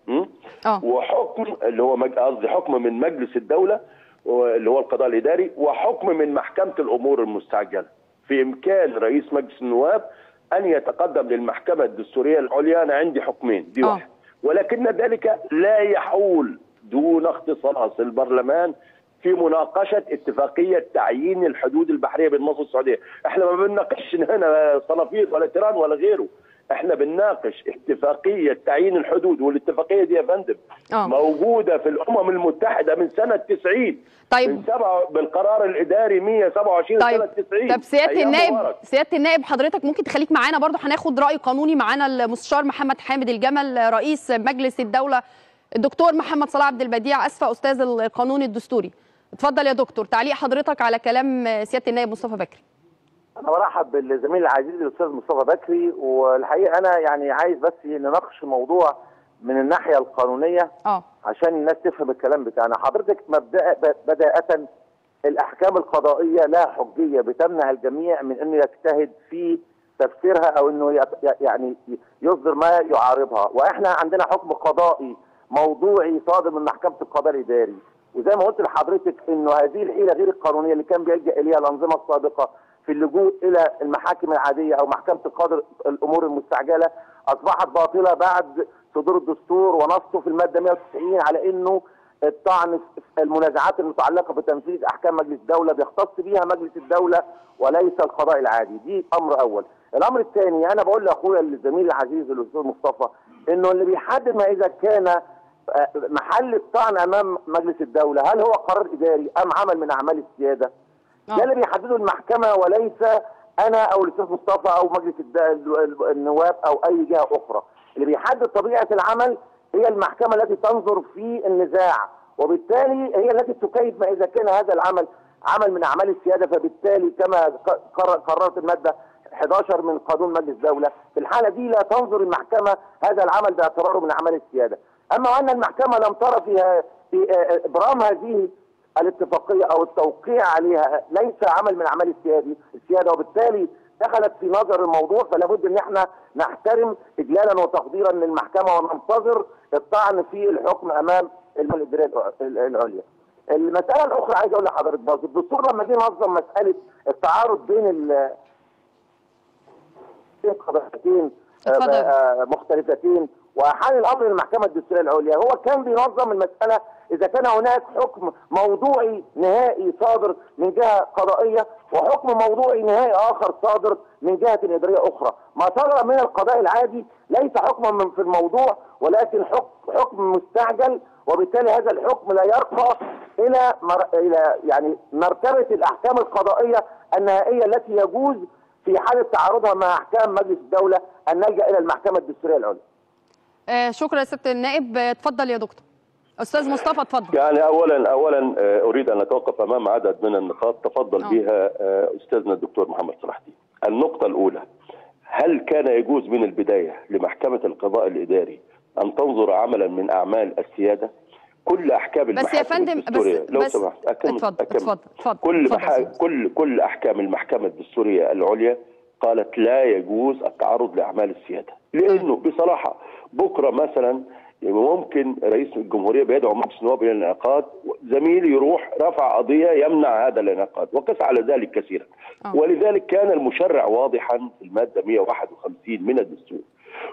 م? اه وحكم اللي هو مج- قصدي حكم من مجلس الدوله اللي هو القضاء الاداري وحكم من محكمه الامور المستعجله في امكان رئيس مجلس النواب ان يتقدم للمحكمه الدستوريه العليا انا عندي حكمين دي آه. واحد ولكن ذلك لا يحول دون اختصاص البرلمان في مناقشة اتفاقية تعيين الحدود البحرية بين مصر والسعودية احنا ما بنناقش هنا صنافير ولا تيران ولا غيره احنا بنناقش اتفاقية تعيين الحدود والاتفاقية دي يا فندم آه. موجودة في الأمم المتحدة من سنة 90 طيب. من سبعة بالقرار الإداري 127 طيب سنة 90 طب سياده أيام النائب مبارك. سياده النائب حضرتك ممكن تخليك معانا برضو هناخد راي قانوني معانا المستشار محمد حامد الجمل رئيس مجلس الدوله الدكتور محمد صلاح عبد البديع اسفه استاذ القانون الدستوري اتفضل يا دكتور تعليق حضرتك على كلام سياده النائب مصطفى بكري انا برحب بالزميل العزيز الاستاذ مصطفى بكري والحقيقه انا يعني عايز بس نناقش الموضوع من الناحيه القانونيه اه عشان الناس تفهم الكلام بتاعنا حضرتك مبدأ بدايه الاحكام القضائيه لها حجيه بتمنع الجميع من انه يجتهد في تفسيرها او انه يت- يعني يصدر ما يعارضها واحنا عندنا حكم قضائي موضوعي صادر من محكمه القضاء الاداري وزي ما قلت لحضرتك انه هذه الحيله غير القانونيه اللي كان بيلجا اليها الانظمه السابقه في اللجوء الى المحاكم العاديه او محكمه القدر الامور المستعجله اصبحت باطله بعد صدور الدستور ونصه في الماده 190 على انه الطعن في المنازعات المتعلقه بتنفيذ احكام مجلس الدوله بيختص بيها مجلس الدوله وليس القضاء العادي دي امر اول الامر الثاني انا بقول لاخويا الزميل العزيز الاستاذ مصطفى انه اللي بيحدد ما اذا كان آه، محل الطعن امام مجلس الدوله هل هو قرار اداري ام عمل من اعمال السياده آه. ده اللي بيحدده المحكمه وليس انا او الاستاذ مصطفى او مجلس الد- ال- النواب او اي جهه اخرى اللي بيحدد طبيعه العمل هي المحكمه التي تنظر في النزاع وبالتالي هي التي تكيد ما اذا كان هذا العمل عمل من اعمال السياده فبالتالي كما ق- قرر- قررت الماده 11 من قانون مجلس الدوله في الحاله دي لا تنظر المحكمه هذا العمل باعتباره من اعمال السياده اما ان المحكمه لم ترى فيها في آه، ابرام هذه الاتفاقيه او التوقيع عليها ليس عمل من اعمال السيادة السياده وبالتالي دخلت في نظر الموضوع فلا بد ان احنا نحترم اجلالا وتقديرا للمحكمه وننتظر الطعن في الحكم امام الاداريه الع- العليا. المساله الاخرى عايز اقول لحضرتك برضه الدستور لما جه نظم مساله التعارض بين ال بين قضيتين آه، اتفضل. آه، مختلفتين واحال الامر للمحكمه الدستوريه العليا هو كان بينظم المساله اذا كان هناك حكم موضوعي نهائي صادر من جهه قضائيه وحكم موضوعي نهائي اخر صادر من جهه اداريه اخرى ما صدر من القضاء العادي ليس حكما من في الموضوع ولكن حكم حكم مستعجل وبالتالي هذا الحكم لا يرقى الى مر... الى يعني مرتبه الاحكام القضائيه النهائيه التي يجوز في حاله تعارضها مع احكام مجلس الدوله ان نلجا الى المحكمه الدستوريه العليا. آه شكرا يا سياده النائب آه، اتفضل يا دكتور استاذ مصطفى اتفضل يعني اولا اولا آه، اريد ان اتوقف امام عدد من النقاط تفضل آه. بها آه، استاذنا الدكتور محمد صلاح الدين. النقطه الاولى هل كان يجوز من البدايه لمحكمه القضاء الاداري ان تنظر عملا من اعمال السياده؟ كل احكام بس يا المحاكم فندم بس الدستوريه لو بس سمحت اكمل اتفضل أكمل. اتفضل اتفضل كل اتفضل محا... يا أستاذ. كل كل احكام المحكمه الدستوريه العليا قالت لا يجوز التعرض لاعمال السياده لانه بصراحه بكره مثلا ممكن رئيس الجمهوريه بيدعو مجلس النواب الى الانعقاد زميل يروح رفع قضيه يمنع هذا الانعقاد وقس على ذلك كثيرا آه. ولذلك كان المشرع واضحا في الماده 151 من الدستور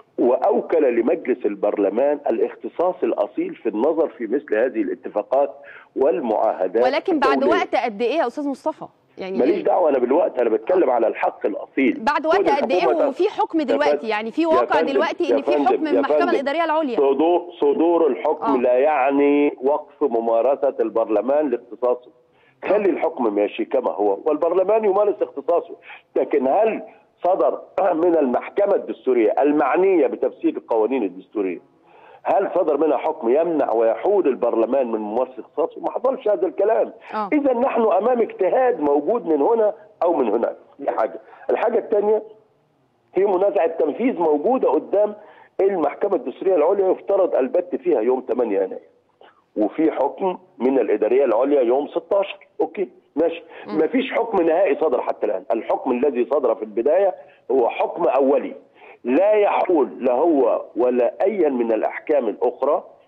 واوكل لمجلس البرلمان الاختصاص الاصيل في النظر في مثل هذه الاتفاقات والمعاهدات ولكن بعد الدولية. وقت قد ايه يا استاذ مصطفى يعني ماليش دعوه انا بالوقت انا بتكلم على الحق الاصيل بعد وقت كل قد ايه الحكومة وفي حكم يا دلوقتي فندم- يعني في يا واقع فندم- دلوقتي يا ان في فندم- حكم من يا المحكمه فندم، الاداريه العليا صدور صدور الحكم آه. لا يعني وقف ممارسه البرلمان لاختصاصه خلي الحكم ماشي كما هو والبرلمان يمارس اختصاصه لكن هل صدر من المحكمه الدستوريه المعنيه بتفسير القوانين الدستوريه هل صدر منها حكم يمنع ويحول البرلمان من ممارسه اختصاصه؟ ما حصلش هذا الكلام. آه. اذا نحن امام اجتهاد موجود من هنا او من هناك، دي حاجه. الحاجه الثانيه هي منازعه تنفيذ موجوده قدام المحكمه الدستوريه العليا يفترض البت فيها يوم 8 يناير. وفي حكم من الاداريه العليا يوم 16 اوكي ماشي مفيش حكم نهائي صدر حتى الان الحكم الذي صدر في البدايه هو حكم اولي لا يحول لا هو ولا ايا من الاحكام الاخرى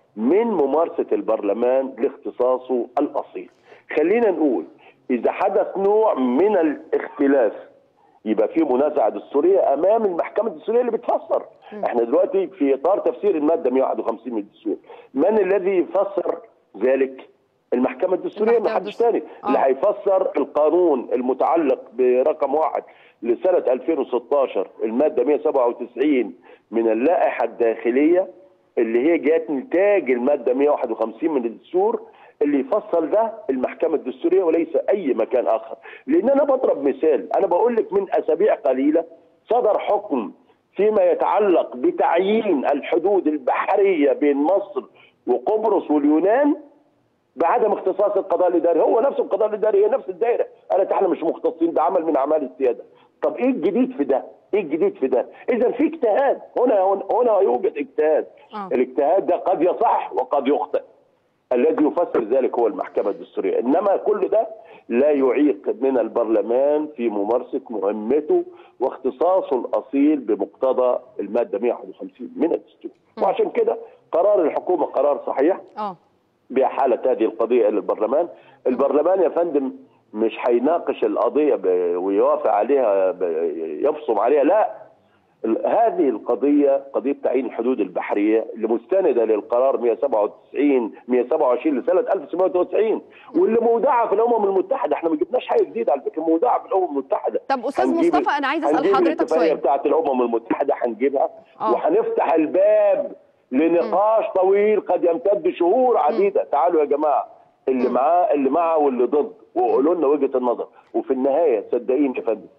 من ممارسه البرلمان لاختصاصه الاصيل. خلينا نقول اذا حدث نوع من الاختلاف يبقى في منازعه دستوريه امام المحكمه الدستوريه اللي بتفسر احنا دلوقتي في اطار تفسير الماده 151 من الدستور من الذي يفسر ذلك المحكمه الدستوريه المحكمة ما حدش الدستورية. تاني اللي آه. هيفسر القانون المتعلق برقم واحد لسنه 2016 الماده 197 من اللائحه الداخليه اللي هي جات نتاج الماده 151 من الدستور اللي يفصل ده المحكمه الدستوريه وليس اي مكان اخر لان انا بضرب مثال انا بقول لك من اسابيع قليله صدر حكم فيما يتعلق بتعيين الحدود البحريه بين مصر وقبرص واليونان بعدم اختصاص القضاء الاداري هو نفس القضاء الاداري هي نفس الدائره قالت احنا مش مختصين ده عمل من اعمال السياده طب ايه الجديد في ده ايه الجديد في ده اذا في اجتهاد هنا هنا, هنا يوجد اجتهاد آه. الاجتهاد ده قد يصح وقد يخطئ الذي يفسر ذلك هو المحكمة الدستورية إنما كل ده لا يعيق من البرلمان في ممارسة مهمته واختصاصه الأصيل بمقتضى المادة 151 من الدستور وعشان كده قرار الحكومة قرار صحيح اه بإحالة هذه القضية إلى البرلمان البرلمان يا فندم مش هيناقش القضية ب- ويوافق عليها ب- يبصم عليها لا ال- هذه القضية قضية تعيين الحدود البحرية اللي مستندة للقرار 197 127 لسنة 1990 واللي مودعة في الأمم المتحدة احنا ما جبناش حاجة جديدة على فكرة مودعة في الأمم المتحدة طب أستاذ هنجيب- مصطفى، أنا عايزة أسأل هنجيب حضرتك الاتفاقية سؤال. بتاعت الأمم المتحدة هنجيبها آه. وهنفتح الباب لنقاش طويل قد يمتد شهور عديدة تعالوا يا جماعة اللي معاه اللي معه واللي ضد وقولوا لنا وجهة النظر وفي النهاية صدقيني يا فندم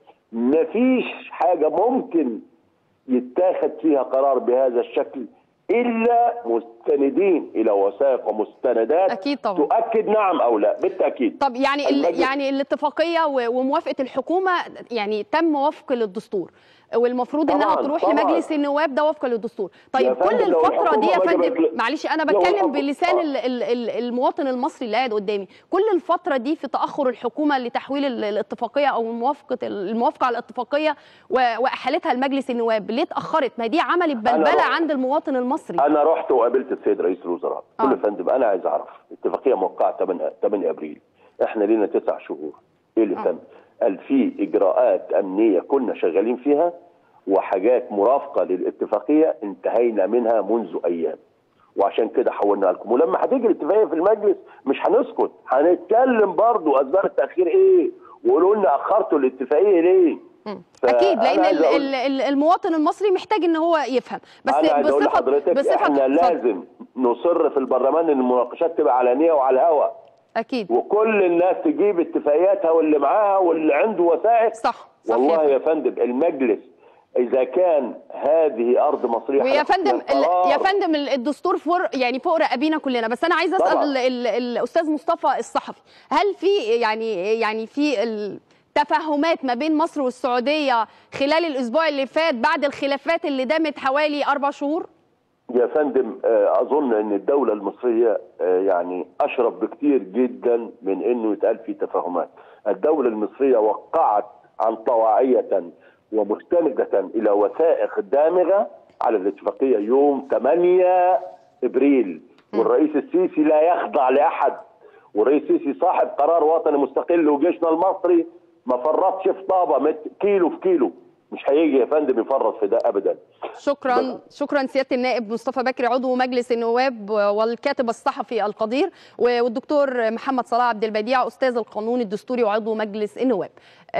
مفيش حاجة ممكن يتاخد فيها قرار بهذا الشكل الا مستندين الى وثائق ومستندات أكيد طبعا. تؤكد نعم او لا بالتاكيد طب يعني ال- المجلس- يعني الاتفاقيه و- وموافقه الحكومه يعني تم وفق للدستور والمفروض انها طبعاً، تروح طبعاً. لمجلس النواب ده وفقا للدستور يا طيب كل فندم، لو الفتره دي يا الحكومة ما فندم جابت- معلش انا لو بتكلم الحكومة- بلسان آه. ال- ال- ال- المواطن المصري اللي قاعد قدامي كل الفتره دي في تاخر الحكومه لتحويل ال- الاتفاقيه او موافقه الموافقه على الاتفاقيه و- واحالتها لمجلس النواب ليه اتاخرت ما دي عملت بلبله رحت- عند المواطن المصري انا رحت وقابلت السيد رئيس الوزراء آه. قلت له يا فندم انا عايز اعرف اتفاقيه موقعه 8 8 ابريل احنا لينا تسع شهور ايه اللي آه. تم؟ قال في اجراءات امنيه كنا شغالين فيها وحاجات مرافقه للاتفاقيه انتهينا منها منذ ايام وعشان كده حولنا لكم ولما هتيجي الاتفاقيه في المجلس مش هنسكت هنتكلم برضه اسباب التاخير ايه وقولوا لنا اخرتوا الاتفاقيه ليه مم. فأنا اكيد لان عايز ال- أقول- ال- ال- المواطن المصري محتاج ان هو يفهم بس انا عايز اقول بصفه لحضرتك بصفه احنا اتفضل. لازم نصر في البرلمان ان المناقشات تبقى علنيه وعلى الهواء اكيد وكل الناس تجيب اتفاقياتها واللي معاها واللي عنده وثائق صح صح والله يا يا فندم المجلس اذا كان هذه ارض مصريه ويا هناخد فندم فيها ال- قرار. يا فندم ال- الدستور فوق يعني فوق رقابينا كلنا بس انا عايزه اسال طبعاً. ال- ال- الاستاذ مصطفى الصحفي هل في يعني يعني في ال- تفاهمات ما بين مصر والسعوديه خلال الاسبوع اللي فات بعد الخلافات اللي دامت حوالي اربع شهور؟ يا فندم آه، اظن ان الدوله المصريه آه، يعني اشرف بكتير جدا من انه يتقال في تفاهمات الدوله المصريه وقعت عن طواعيه ومستنده الى وثائق دامغه على الاتفاقيه يوم 8 ابريل والرئيس السيسي لا يخضع لاحد والرئيس السيسي صاحب قرار وطني مستقل وجيشنا المصري ما فرطش في طابه مت- كيلو في كيلو مش هيجي يا فندم يفرط في ده ابدا شكرا شكرا سياده النائب مصطفى بكري عضو مجلس النواب والكاتب الصحفي القدير والدكتور محمد صلاح عبد البديع استاذ القانون الدستوري وعضو مجلس النواب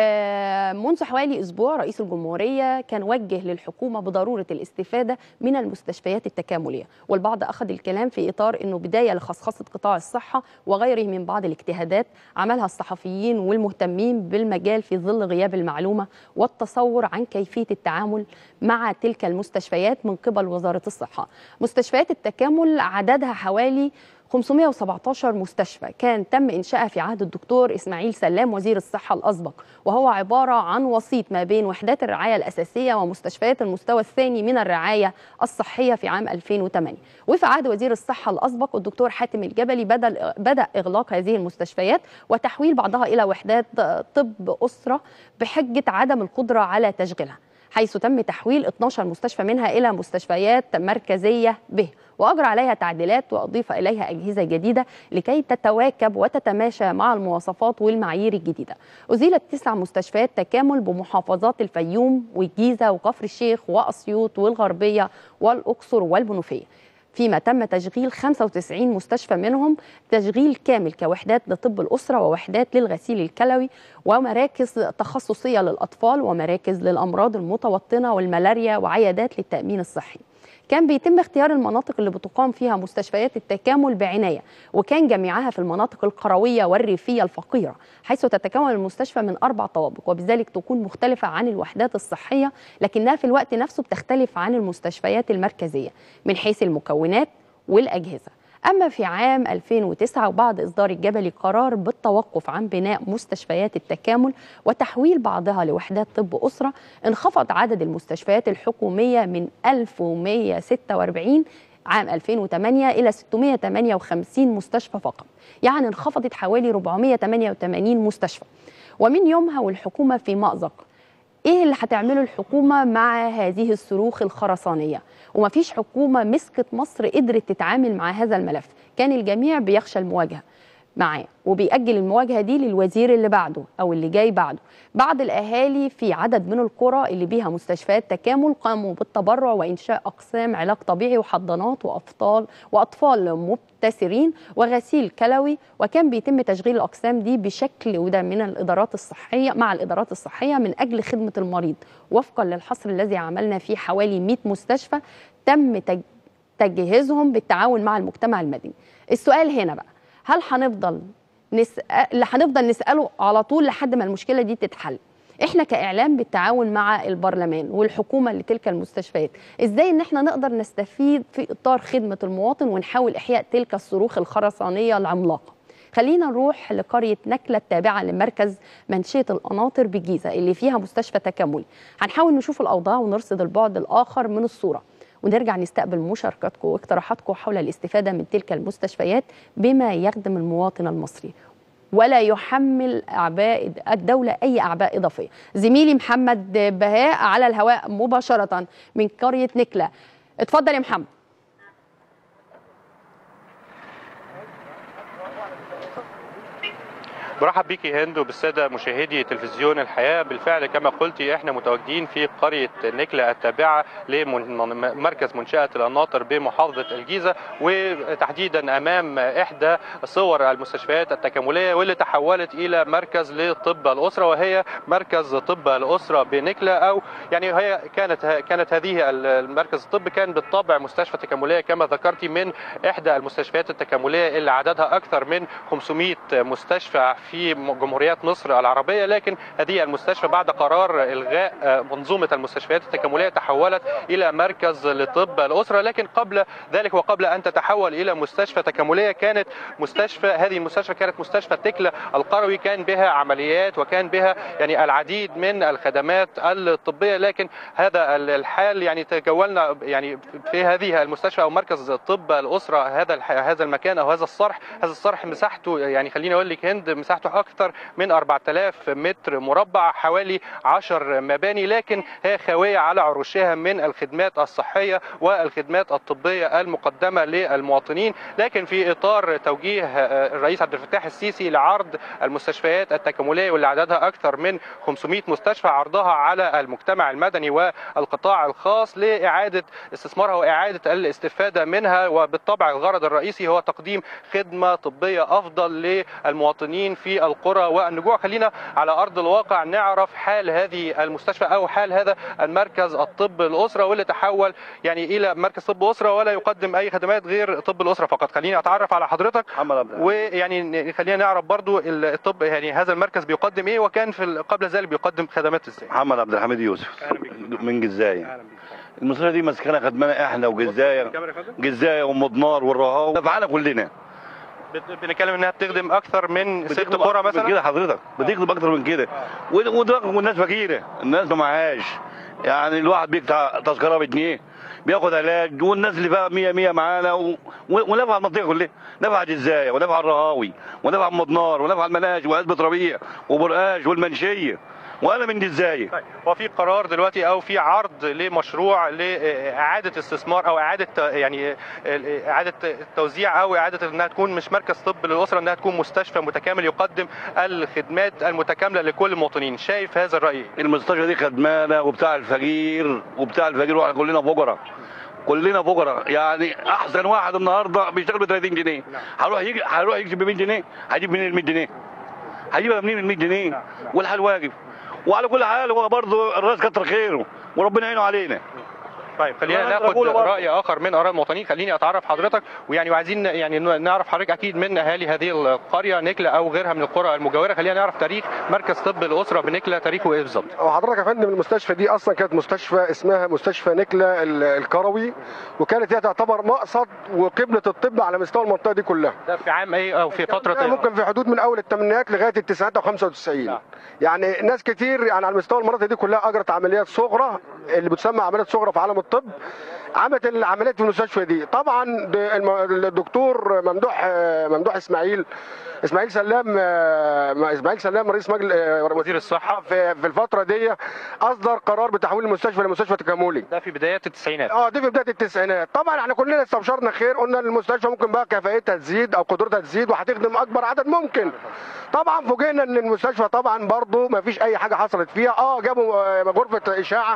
آه، منذ حوالي اسبوع رئيس الجمهوريه كان وجه للحكومه بضروره الاستفاده من المستشفيات التكامليه والبعض اخذ الكلام في اطار انه بدايه لخصخصه قطاع الصحه وغيره من بعض الاجتهادات عملها الصحفيين والمهتمين بالمجال في ظل غياب المعلومه والتصور عن كيفيه التعامل مع تلك المستشفيات من قبل وزاره الصحه. مستشفيات التكامل عددها حوالي 517 مستشفى كان تم إنشائها في عهد الدكتور إسماعيل سلام وزير الصحة الأسبق وهو عبارة عن وسيط ما بين وحدات الرعاية الأساسية ومستشفيات المستوى الثاني من الرعاية الصحية في عام 2008 وفي عهد وزير الصحة الأسبق الدكتور حاتم الجبلي بدأ, بدأ إغلاق هذه المستشفيات وتحويل بعضها إلى وحدات طب أسرة بحجة عدم القدرة على تشغيلها حيث تم تحويل 12 مستشفى منها إلى مستشفيات مركزية به وأجرى عليها تعديلات وأضيف إليها أجهزة جديدة لكي تتواكب وتتماشى مع المواصفات والمعايير الجديدة أزيلت تسع مستشفيات تكامل بمحافظات الفيوم والجيزة وكفر الشيخ وأسيوط والغربية والأقصر والمنوفية فيما تم تشغيل 95 مستشفى منهم تشغيل كامل كوحدات لطب الأسرة ووحدات للغسيل الكلوي ومراكز تخصصية للأطفال ومراكز للأمراض المتوطنة والملاريا وعيادات للتأمين الصحي كان بيتم اختيار المناطق اللي بتقام فيها مستشفيات التكامل بعناية وكان جميعها في المناطق القروية والريفية الفقيرة حيث تتكون المستشفى من أربع طوابق وبذلك تكون مختلفة عن الوحدات الصحية لكنها في الوقت نفسه بتختلف عن المستشفيات المركزية من حيث المكونات والأجهزة أما في عام 2009 وبعد إصدار الجبلي قرار بالتوقف عن بناء مستشفيات التكامل وتحويل بعضها لوحدات طب أسرة انخفض عدد المستشفيات الحكومية من 1146 عام 2008 إلى 658 مستشفى فقط يعني انخفضت حوالي 488 مستشفى ومن يومها والحكومة في مأزق ايه اللي هتعمله الحكومه مع هذه الصاروخ الخرسانيه ومفيش حكومه مسكت مصر قدرت تتعامل مع هذا الملف كان الجميع بيخشى المواجهه معاه وبيأجل المواجهة دي للوزير اللي بعده أو اللي جاي بعده بعض الأهالي في عدد من القرى اللي بيها مستشفيات تكامل قاموا بالتبرع وإنشاء أقسام علاج طبيعي وحضانات وأطفال وأطفال مبتسرين وغسيل كلوي وكان بيتم تشغيل الأقسام دي بشكل وده من الإدارات الصحية مع الإدارات الصحية من أجل خدمة المريض وفقا للحصر الذي عملنا فيه حوالي 100 مستشفى تم تج- تجهيزهم بالتعاون مع المجتمع المدني السؤال هنا بقى هل هنفضل نسأل اللي هنفضل نسأله على طول لحد ما المشكلة دي تتحل احنا كاعلام بالتعاون مع البرلمان والحكومه لتلك المستشفيات ازاي ان احنا نقدر نستفيد في اطار خدمه المواطن ونحاول احياء تلك الصاروخ الخرسانيه العملاقه خلينا نروح لقرية نكلة التابعة لمركز منشية القناطر بالجيزة اللي فيها مستشفى تكاملي هنحاول نشوف الأوضاع ونرصد البعد الآخر من الصورة ونرجع نستقبل مشاركاتكم واقتراحاتكم حول الاستفادة من تلك المستشفيات بما يخدم المواطن المصري ولا يحمل أعباء الدولة أي أعباء إضافية زميلي محمد بهاء على الهواء مباشرة من قرية نكلة اتفضل يا محمد برحب بيكي هند وبالساده مشاهدي تلفزيون الحياه بالفعل كما قلتي احنا متواجدين في قريه نكله التابعه لمركز منشاه القناطر بمحافظه الجيزه وتحديدا امام احدى صور المستشفيات التكامليه واللي تحولت الى مركز لطب الاسره وهي مركز طب الاسره بنكله او يعني هي كانت كانت هذه المركز الطب كان بالطبع مستشفى تكامليه كما ذكرتي من احدى المستشفيات التكامليه اللي عددها اكثر من 500 مستشفى في جمهوريات مصر العربية لكن هذه المستشفى بعد قرار إلغاء منظومة المستشفيات التكاملية تحولت إلى مركز لطب الأسرة لكن قبل ذلك وقبل أن تتحول إلى مستشفى تكاملية كانت مستشفى هذه المستشفى كانت مستشفى تكلا القروي كان بها عمليات وكان بها يعني العديد من الخدمات الطبية لكن هذا الحال يعني تجولنا يعني في هذه المستشفى أو مركز طب الأسرة هذا هذا المكان أو هذا الصرح هذا الصرح مساحته يعني خليني أقول لك هند مساحته أكثر من 4000 متر مربع حوالي 10 مباني لكن هي خاوية على عروشها من الخدمات الصحية والخدمات الطبية المقدمة للمواطنين لكن في إطار توجيه الرئيس عبد الفتاح السيسي لعرض المستشفيات التكاملية واللي عددها أكثر من 500 مستشفى عرضها على المجتمع المدني والقطاع الخاص لإعادة استثمارها وإعادة الاستفادة منها وبالطبع الغرض الرئيسي هو تقديم خدمة طبية أفضل للمواطنين في القرى والنجوع خلينا على ارض الواقع نعرف حال هذه المستشفى او حال هذا المركز الطب الاسره واللي تحول يعني الى مركز طب اسره ولا يقدم اي خدمات غير طب الاسره فقط خليني اتعرف على حضرتك ويعني خلينا نعرف برضو الطب يعني هذا المركز بيقدم ايه وكان في قبل ذلك بيقدم خدمات ازاي محمد عبد الحميد يوسف من جزاية المستشفى دي مسكنه خدمنا احنا وجزاية جزاية ومضنار والرهاوي نفعنا كلنا بنتكلم انها بتخدم اكثر من ست قرى مثلا كده حضرتك بتخدم اكثر من كده والناس فقيره الناس ما معهاش يعني الواحد بيقطع تذكره بجنيه بياخد علاج والناس اللي بقى 100 100 معانا و... ونفع المنطقه كلها نفع جزايه ونفع الرهاوي ونفع مضنار ونفع المناج وعزبه ربيع وبرقاش والمنشيه وانا من دي ازاي طيب هو في قرار دلوقتي او في عرض لمشروع لاعاده استثمار او اعاده يعني اعاده التوزيع او اعاده انها تكون مش مركز طب للاسره انها تكون مستشفى متكامل يقدم الخدمات المتكامله لكل المواطنين شايف هذا الراي المستشفى دي خدمانه وبتاع الفقير وبتاع الفقير واحنا كلنا فقراء كلنا فقراء يعني احسن واحد النهارده بيشتغل ب 30 جنيه هروح يجي هروح يكسب ب 100 جنيه هجيب منين ال 100 جنيه؟ هجيبها منين ال 100 جنيه؟ والحال واقف وعلى كل حال هو برضه الراس كتر خيره وربنا يعينه علينا طيب خلينا أنا ناخد بقوله برضه. راي اخر من اراء المواطنين خليني اتعرف حضرتك ويعني وعايزين يعني نعرف حضرتك اكيد من اهالي هذه القريه نكله او غيرها من القرى المجاوره خلينا نعرف تاريخ مركز طب الاسره بنكله تاريخه ايه بالظبط وحضرتك يا فندم المستشفى دي اصلا كانت مستشفى اسمها مستشفى نكله ال- الكروي وكانت هي تعتبر مقصد وقبله الطب على مستوى المنطقه دي كلها ده في عام ايه او في فتره ده ايه ممكن في حدود من اول الثمانينات لغايه التسعينات او 95 نعم. يعني ناس كتير يعني على مستوى المناطق دي كلها اجرت عمليات صغرى اللي بتسمى عمليات صغرى في عالم الطب عملت العمليات في المستشفى دي طبعا ده الم- الدكتور ممدوح ممدوح اسماعيل اسماعيل سلام اسماعيل سلام رئيس مجلس وزير الصحه في في الفتره دي اصدر قرار بتحويل المستشفى لمستشفى تكاملي ده في بدايات التسعينات اه دي في بدايه التسعينات طبعا احنا كلنا استبشرنا خير قلنا المستشفى ممكن بقى كفاءتها تزيد او قدرتها تزيد وهتخدم اكبر عدد ممكن طبعا فوجئنا ان المستشفى طبعا برضو ما فيش اي حاجه حصلت فيها اه جابوا آه، غرفه اشاعه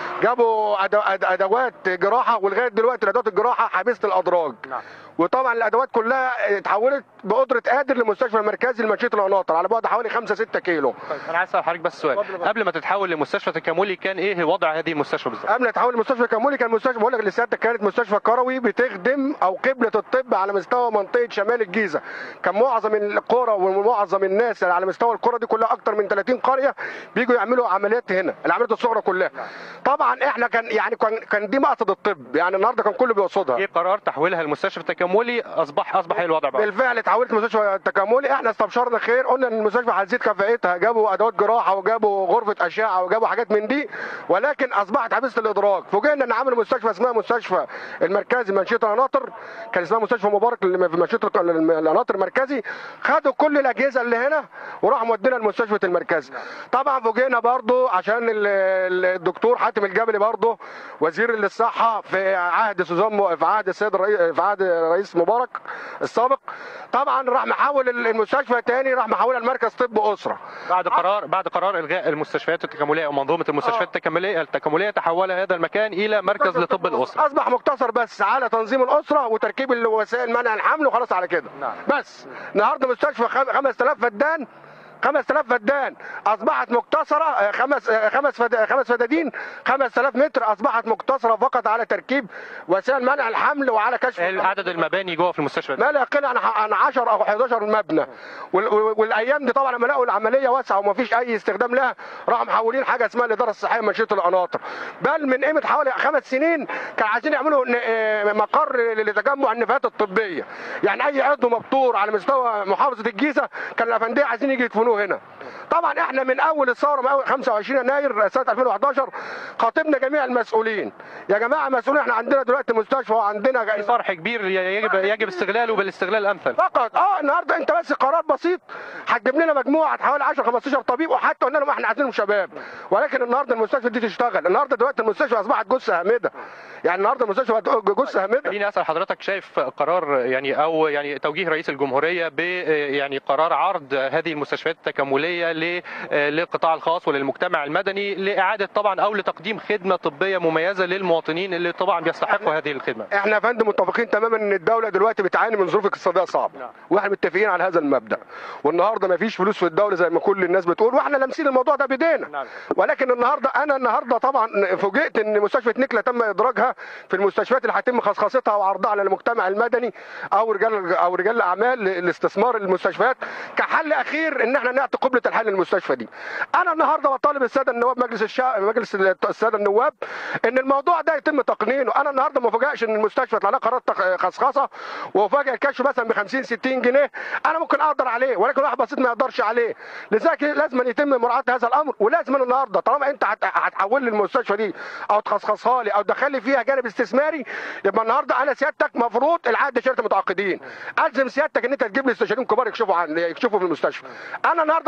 جابوا أد- أد- ادوات جراحه ولغايه دلوقتي الادوات الجراحه حابسه الادراج نعم. وطبعا الادوات كلها اتحولت بقدره قادر للمستشفى المركزي لمنشيه القناطر على بعد حوالي 5 6 كيلو طيب انا عايز اسال حضرتك بس سؤال قبل ما تتحول لمستشفى تكاملي كان ايه وضع هذه المستشفى بالظبط قبل ما تحول لمستشفى كامولي كان مستشفى بقول لك لسيادتك كانت مستشفى كروي بتخدم او قبله الطب على مستوى منطقه شمال الجيزه كان معظم القرى ومعظم الناس اللي على مستوى القرى دي كلها اكتر من 30 قريه بيجوا يعملوا عمليات هنا العمليات الصغرى كلها طبعا احنا كان يعني كان كان دي مقصد الطب يعني النهارده كان كله بيقصدها ايه قرار تحويلها لمستشفى تكاملي اصبح اصبح ايه الوضع بقى بالفعل اتحولت مستشفى تكاملي احنا استبشرنا خير قلنا ان المستشفى هتزيد كفاءتها جابوا ادوات جراحه وجابوا غرفه اشعه وجابوا حاجات من دي ولكن اصبحت حبيسه الادراك فوجئنا ان عملوا مستشفى اسمها مستشفى المركزي منشيه القناطر كان اسمها مستشفى مبارك اللي في منشيه الق- القناطر المركزي خدوا كل الاجهزه اللي هنا وراحوا مودينا المستشفى المركزي طبعا فوجئنا برضو عشان ال- ال- الدكتور حاتم الجبلي برضو وزير للصحه في عهد سوزان في عهد السيد الرئيس في عهد الرئيس مبارك السابق طبعا راح محول المستشفى تاني راح محولها لمركز طب اسره بعد قرار بعد قرار الغاء المستشفيات التكامليه او منظومه المستشفيات آه. التكامليه التكامليه تحول هذا المكان الى مركز لطب الاسره اصبح مقتصر بس على تنظيم الاسره وتركيب الوسائل منع الحمل وخلاص على كده نعم. بس النهارده مستشفى خم- 5000 فدان 5000 فدان اصبحت مقتصره آه، خمس آه، خمس فد... خمس فدادين 5000 متر اصبحت مقتصره فقط على تركيب وسائل منع الحمل وعلى كشف إيه عدد المباني جوه في المستشفى ما لا يقل عن عن 10 او 11 مبنى وال- وال- والايام دي طبعا لما لقوا العمليه واسعه وما فيش اي استخدام لها راحوا محولين حاجه اسمها الاداره الصحيه منشيه القناطر بل من قيمه حوالي خمس سنين كانوا عايزين يعملوا ن- آه، مقر لتجمع النفايات الطبيه يعني اي عضو مبتور على مستوى محافظه الجيزه كان الافنديه عايزين يجي يدفنوه هنا طبعا احنا من اول الثوره من اول 25 يناير سنه 2011 خاطبنا جميع المسؤولين يا جماعه مسؤولين احنا عندنا دلوقتي مستشفى وعندنا في صرح كبير يجب يجب استغلاله بالاستغلال الامثل فقط اه النهارده انت بس قرار بسيط هتجيب لنا مجموعه حوالي 10 15 طبيب وحتى قلنا لهم احنا عايزينهم شباب ولكن النهارده المستشفى دي تشتغل النهارده دلوقتي المستشفى اصبحت جثه هامده يعني النهارده المستشفى بقت جثه هامده خليني اسال حضرتك شايف قرار يعني او يعني توجيه رئيس الجمهوريه ب يعني قرار عرض هذه المستشفيات التكامليه ل- للقطاع الخاص وللمجتمع المدني لاعاده طبعا او لتقديم خدمه طبيه مميزه للمواطنين اللي طبعا بيستحقوا هذه الخدمه احنا يا فندم متفقين تماما ان الدوله دلوقتي بتعاني من ظروف اقتصاديه صعبه نعم. واحنا متفقين على هذا المبدا والنهارده ما فيش فلوس في الدوله زي ما كل الناس بتقول واحنا لامسين الموضوع ده بايدينا نعم. ولكن النهارده انا النهارده طبعا فوجئت ان مستشفى نكله تم ادراجها في المستشفيات اللي هيتم خصخصتها وعرضها على المجتمع المدني او رجال او رجال الاعمال لاستثمار المستشفيات كحل اخير ان احنا نعطي قبله الحل للمستشفى دي انا النهارده بطالب الساده النواب مجلس الشعب مجلس الساده النواب ان الموضوع ده يتم تقنينه انا النهارده ما فوجئش ان المستشفى طلع لها قرار تق- خصخصه وفاجئ الكشف مثلا ب 50 60 جنيه انا ممكن اقدر عليه ولكن واحد بسيط ما يقدرش عليه لذلك لازم يتم مراعاه هذا الامر ولازم النهارده طالما انت هت- هتحول لي المستشفى دي او تخصخصها لي او تدخل لي فيها جانب استثماري يبقى النهارده انا سيادتك مفروض العقد شركه متعاقدين الزم سيادتك ان انت تجيب لي استشاريين كبار يكشفوا عن يكشفوا في المستشفى انا النهارده بروح اكشف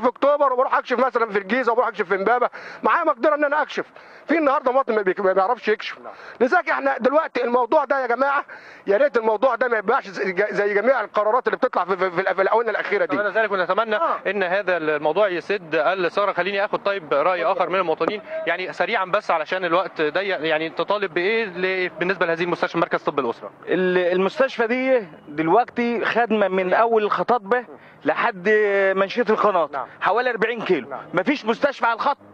في اكتوبر وبروح اكشف مثلا في الجيزه وبروح اكشف في امبابه معايا مقدره ان انا اكشف في النهارده مواطن ما بيك- ما بيعرفش يكشف لذلك احنا دلوقتي الموضوع ده يا جماعه يا ريت الموضوع ده ما يبقاش زي زي جميع القرارات اللي بتطلع في, في, في, في الاونه الاخيره دي نتمنى ذلك ونتمنى ان هذا الموضوع يسد الثغره خليني اخد طيب راي اخر من المواطنين يعني سريعا بس علشان الوقت ضيق يعني تطالب بايه ل- بالنسبه لهذه المستشفى مركز طب الاسره ال- المستشفى دي دلوقتي خدمه من اول الخطاطبه لحد منشيه القناه نعم. حوالي 40 كيلو نعم. مفيش مستشفى على الخط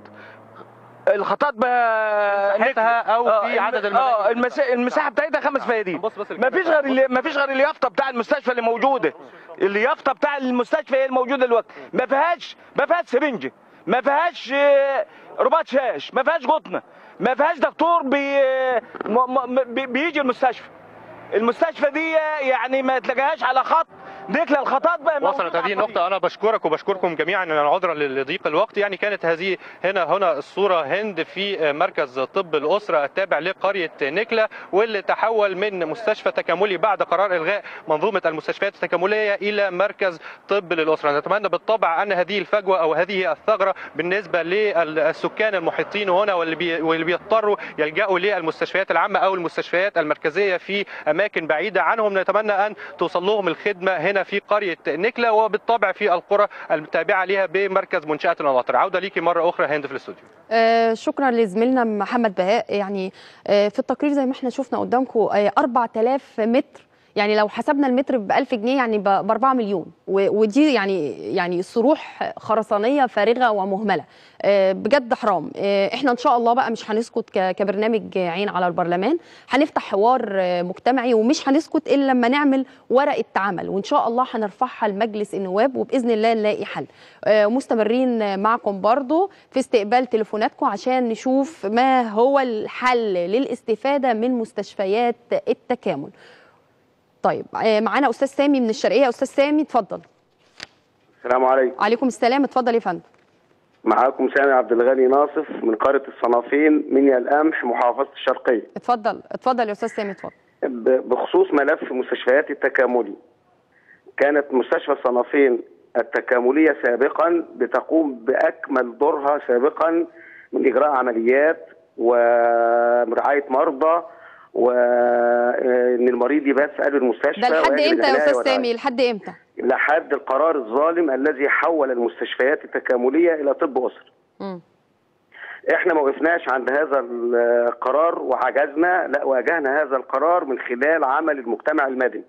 الخطاطبه مساحتها أو آه، في الم- عدد اه الملايين. المسا... المساحه بتاعتها خمس نعم. فيادين بص بس الكاميرا. مفيش غير اللي... مفيش غير اليافطه بتاع المستشفى اللي موجوده اليافطه بتاع المستشفى هي الموجوده دلوقتي ما فيهاش ما فيهاش سرنجه ما فيهاش آه، رباط شاش ما فيهاش قطنه ما فيهاش دكتور بي... م... م... بي... بيجي المستشفى المستشفى دي يعني ما تلاقيهاش على خط ديك الخطاط بقى وصلت موجودة هذه على النقطة أنا بشكرك وبشكركم جميعا أنا عذرا لضيق الوقت يعني كانت هذه هنا هنا الصورة هند في مركز طب الأسرة التابع لقرية نكلة واللي تحول من مستشفى تكاملي بعد قرار إلغاء منظومة المستشفيات التكاملية إلى مركز طب للأسرة نتمنى بالطبع أن هذه الفجوة أو هذه الثغرة بالنسبة للسكان المحيطين هنا واللي بي واللي بيضطروا يلجأوا للمستشفيات العامة أو المستشفيات المركزية في أماكن بعيدة عنهم نتمنى أن توصل لهم الخدمة هنا في قرية نكلة وبالطبع في القرى التابعة لها بمركز منشأة الأناطر عودة ليكي مرة أخرى هند في الاستوديو آه، شكرا لزميلنا محمد بهاء يعني آه، في التقرير زي ما احنا شفنا قدامكم 4000 متر يعني لو حسبنا المتر ب 1000 جنيه يعني ب 4 مليون و- ودي يعني يعني صروح خرسانيه فارغه ومهمله آه، بجد حرام آه، احنا ان شاء الله بقى مش هنسكت ك- كبرنامج عين على البرلمان هنفتح حوار آه، مجتمعي ومش هنسكت الا لما نعمل ورقه عمل وان شاء الله هنرفعها لمجلس النواب وباذن الله نلاقي حل آه، مستمرين معكم برضو في استقبال تليفوناتكم عشان نشوف ما هو الحل للاستفاده من مستشفيات التكامل طيب آه، معانا استاذ سامي من الشرقيه استاذ سامي اتفضل السلام عليكم عليكم السلام اتفضل يا فندم معاكم سامي عبد الغني ناصف من قرية الصنافين منيا القمح محافظة الشرقية اتفضل اتفضل يا استاذ سامي اتفضل ب- بخصوص ملف مستشفيات التكاملي كانت مستشفى الصنافين التكاملية سابقا بتقوم بأكمل دورها سابقا من إجراء عمليات ورعاية مرضى وإن المريض يبات في قلب المستشفى ده لحد ويجب امتى يا العناية استاذ والرعاية. سامي لحد امتى لحد القرار الظالم الذي حول المستشفيات التكاملية إلى طب أسري مم. احنا ما وقفناش عند هذا القرار وعجزنا لا واجهنا هذا القرار من خلال عمل المجتمع المدني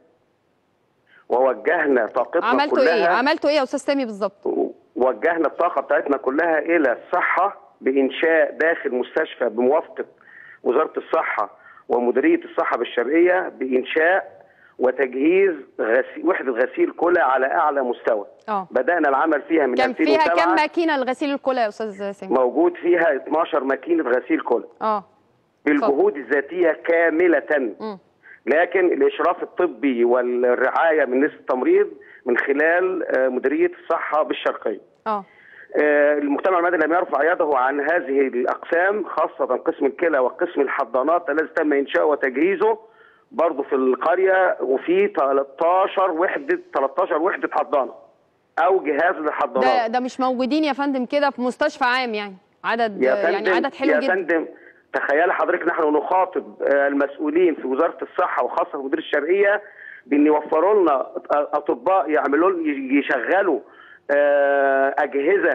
ووجهنا طاقتنا عملتوا كلها ايه عملتوا ايه يا استاذ سامي بالظبط وجهنا الطاقه بتاعتنا كلها الى الصحه بانشاء داخل مستشفى بموافقه وزاره الصحه ومديريه الصحه بالشرقيه بانشاء وتجهيز غسيل وحده غسيل كلى على اعلى مستوى اه بدانا العمل فيها من كان فيها 2007 كم ماكينه لغسيل الكلى يا استاذ سامي موجود فيها 12 ماكينه غسيل كلى اه بالجهود الذاتيه كامله مم. لكن الاشراف الطبي والرعايه من نسبه التمريض من خلال آه، مديريه الصحه بالشرقيه. اه آه، المجتمع المدني لم يرفع يده عن هذه الاقسام خاصه قسم الكلى وقسم الحضانات الذي تم انشاؤه وتجهيزه برضه في القريه وفي 13 وحده 13 وحده حضانه او جهاز ده للحضانات. ده مش موجودين يا فندم كده في مستشفى عام يعني عدد يا يعني فندم عدد حلو يا جدا فندم تخيل حضرتك نحن نخاطب آه، المسؤولين في وزاره الصحه وخاصه في مدير الشرقيه بان يوفروا لنا اطباء يعملوا لنا- يشغلوا آه، اجهزه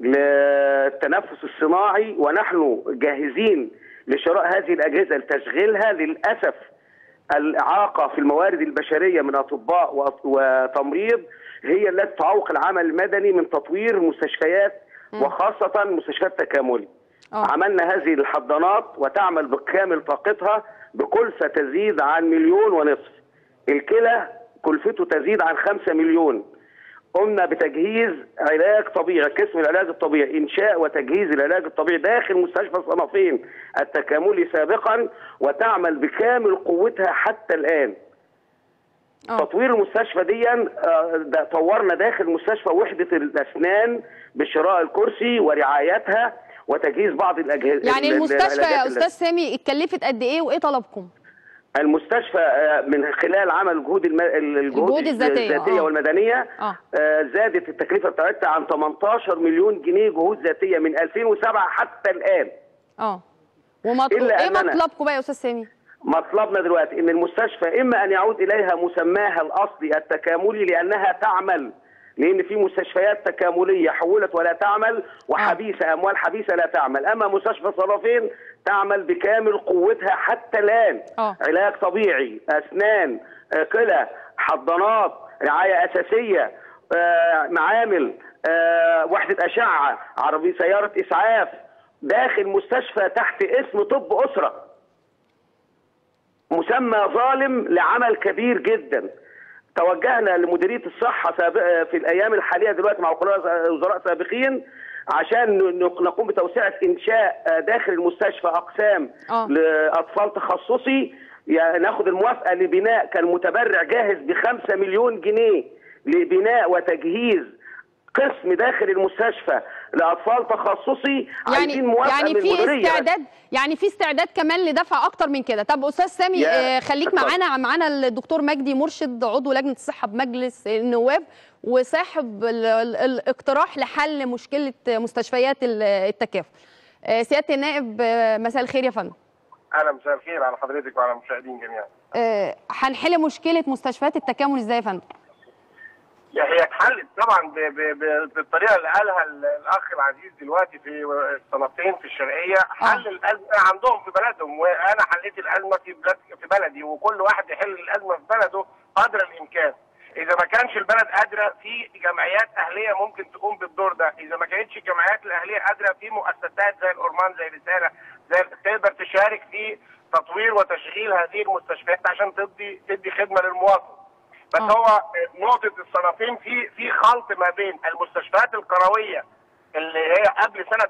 للتنفس الصناعي ونحن جاهزين لشراء هذه الاجهزه لتشغيلها للاسف الاعاقه في الموارد البشريه من اطباء وأط- وتمريض هي التي تعوق العمل المدني من تطوير مستشفيات وخاصه مستشفيات تكاملي. اه عملنا هذه الحضانات وتعمل بكامل طاقتها بكلفة تزيد عن مليون ونصف الكلى كلفته تزيد عن خمسة مليون قمنا بتجهيز علاج طبيعي قسم العلاج الطبيعي انشاء وتجهيز العلاج الطبيعي داخل مستشفى صنافين التكاملي سابقا وتعمل بكامل قوتها حتى الان اه تطوير المستشفى دي آه، ده طورنا داخل المستشفى وحده الاسنان بشراء الكرسي ورعايتها وتجهيز بعض الاجهزه يعني ال- ال- المستشفى يا العلاجات استاذ سامي اتكلفت قد ايه وايه طلبكم المستشفى آه، من خلال عمل جهود الم... الجهود الجهود الذاتية، الذاتيه آه. والمدنيه اه آه، زادت التكلفه بتاعتها عن 18 مليون جنيه جهود ذاتيه من 2007 حتى الان اه ومطلوب إلا ايه أننا- مطلبكم بقى يا استاذ سامي مطلبنا دلوقتي ان المستشفى اما ان يعود اليها مسماها الاصلي التكاملي لانها تعمل لان في مستشفيات تكامليه حولت ولا تعمل وحبيسه اموال حبيسه لا تعمل اما مستشفى صرافين تعمل بكامل قوتها حتى الان آه. علاج طبيعي اسنان آه، كلى حضانات رعايه اساسيه آه، معامل آه، وحده اشعه عربيه سياره اسعاف داخل مستشفى تحت اسم طب اسره مسمى ظالم لعمل كبير جدا توجهنا لمديريه الصحه سابق في الايام الحاليه دلوقتي مع وكلاء وزراء سابقين عشان ن- نقوم بتوسعه انشاء داخل المستشفى اقسام آه. لاطفال تخصصي يعني ناخد الموافقه لبناء كان متبرع جاهز ب 5 مليون جنيه لبناء وتجهيز قسم داخل المستشفى لاطفال تخصصي يعني عايزين موافقه يعني من في المديريه بس. استعداد يعني في استعداد كمان لدفع اكتر من كده طب استاذ سامي يا- آه، خليك اتفضل. معانا معانا الدكتور مجدي مرشد عضو لجنه الصحه بمجلس النواب وصاحب ال- ال- الاقتراح لحل مشكله مستشفيات ال- التكافل آه، سياده النائب آه، مساء الخير يا فندم اهلا مساء الخير على حضرتك وعلى المشاهدين جميعا. آه، هنحل مشكله مستشفيات التكامل ازاي يا فندم يعني هي اتحلت طبعا ب ب ب بالطريقه اللي قالها ال- الاخ العزيز دلوقتي في الصنفتين في الشرقيه حل الازمه عندهم في بلدهم وانا حليت الازمه في بلد في بلدي وكل واحد يحل الازمه في بلده قدر الامكان. اذا ما كانش البلد قادره في جمعيات اهليه ممكن تقوم بالدور ده، اذا ما كانتش الجمعيات الاهليه قادره في مؤسسات زي الأورمان زي رساله زي تقدر تشارك في تطوير وتشغيل هذه المستشفيات عشان تدي تدي خدمه للمواطن. بس آه. هو نقطة الصنفين في في خلط ما بين المستشفيات القروية اللي هي قبل سنة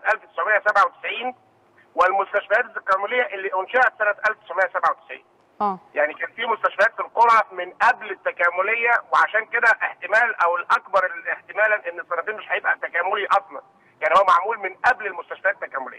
1997 والمستشفيات التكاملية اللي أنشئت سنة 1997 اه يعني كان في مستشفيات في القرى من قبل التكاملية وعشان كده احتمال أو الأكبر احتمالا إن الصنفين مش هيبقى تكاملي أصلا يعني هو معمول من قبل المستشفيات التكاملية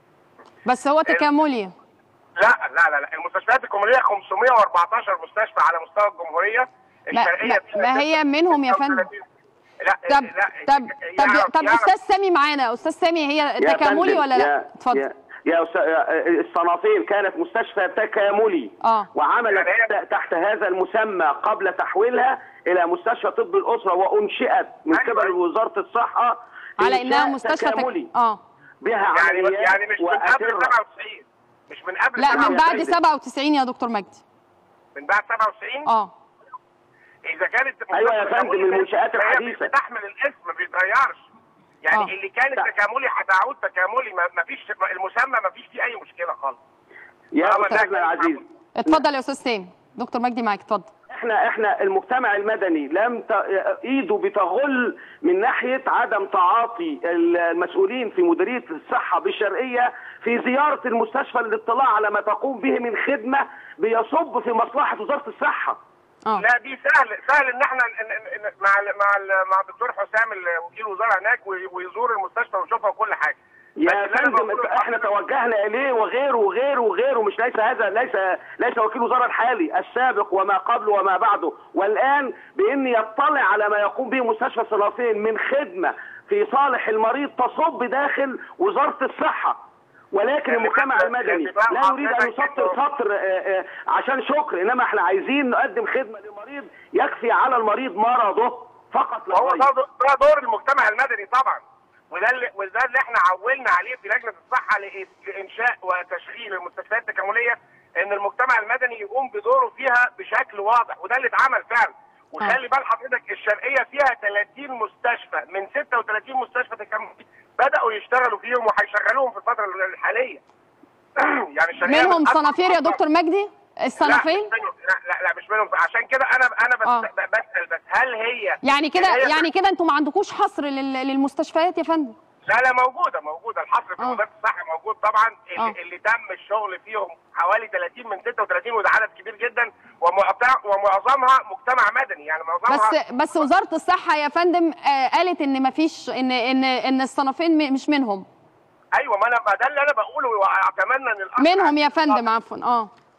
بس هو تكاملي لا لا لا لا المستشفيات الجمهورية 514 مستشفى على مستوى الجمهورية لا الشرقية ما, ما هي منهم يا فندم لا طب لا طب طب يعرف- طب يعرف- استاذ سامي معانا استاذ سامي هي يا تكاملي فندم، ولا لا يا اتفضل يا يا أستاذ- يا- الصنافين كانت مستشفى تكاملي اه وعملت ت- تحت هذا المسمى قبل تحويلها الى مستشفى طب الاسره وانشئت من قبل وزاره الصحه على انها إنشاء مستشفى تك... تكاملي اه بها يعني عمليات يعني مش من قبل وأسرة. 97 مش من قبل لا من 97. بعد 97 يا دكتور مجدي من بعد 97 اه اذا كانت أيوة يا مستشفى فندم، تكاملي المنشآت فهي الحديثة. بتحمل الاسم ما بيتغيرش يعني آه. اللي كانت تكاملي هتعود تكاملي ما ما فيش المسمى ما فيش فيه اي مشكله خالص يا طبعاً ده استاذنا كان العزيز اتفضل يا استاذ سامي دكتور مجدي معاك اتفضل احنا احنا المجتمع المدني لم ت... ايده بتغل من ناحيه عدم تعاطي المسؤولين في مديريه الصحه بالشرقيه في زياره المستشفى للاطلاع على ما تقوم به من خدمه بيصب في مصلحه وزاره الصحه. اه لا دي سهل سهل ان احنا إن إن إن مع ال مع ال مع الدكتور حسام ال- وكيل الوزاره هناك وي- ويزور المستشفى ويشوفها وكل حاجه بس يا اللي أنا فندم بقوله احنا توجهنا اليه وغيره وغيره وغيره مش ليس هذا ليس ليس وكيل الوزاره الحالي السابق وما قبله وما بعده والان بان يطلع على ما يقوم به مستشفى الصنافين من خدمه في صالح المريض تصب داخل وزاره الصحه ولكن يعني المجتمع بس- المدني يعني بقى لا يريد ان حضرتك يسطر إنه- سطر آه، آه، عشان شكر انما احنا عايزين نقدم خدمه للمريض يكفي على المريض مرضه فقط لا هو غير. ده ده دور المجتمع المدني طبعا وده اللي وده اللي احنا عولنا عليه في لجنه الصحه لإ- لانشاء وتشغيل المستشفيات التكامليه ان المجتمع المدني يقوم بدوره فيها بشكل واضح وده اللي اتعمل فعلا وخلي بال حضرتك الشرقيه فيها 30 مستشفى من 36 مستشفى تكاملي بداوا يشتغلوا فيهم وهيشغلوهم في الفتره الحاليه يعني الشرقيه منهم من أكبر- صنافير يا دكتور مجدي الصنافين لا مش منهم لا, لا لا مش منهم عشان كده انا انا بس آه. بسال بس هل هي يعني كده هي- يعني كده انتوا ما عندكوش حصر لل- للمستشفيات يا فندم لا لا موجوده موجوده الحصر في آه. وزاره الصحه موجود طبعا اللي, آه. اللي تم الشغل فيهم حوالي 30 من 36 وده عدد كبير جدا ومعظم- ومعظمها مجتمع مدني يعني معظمها بس بس وزاره الصحه يا فندم آه، قالت ان ما فيش ان ان ان الصنافين م- مش منهم ايوه ما انا ما ده اللي انا بقوله واتمنى ان الأخ منهم يا فندم عفوا اه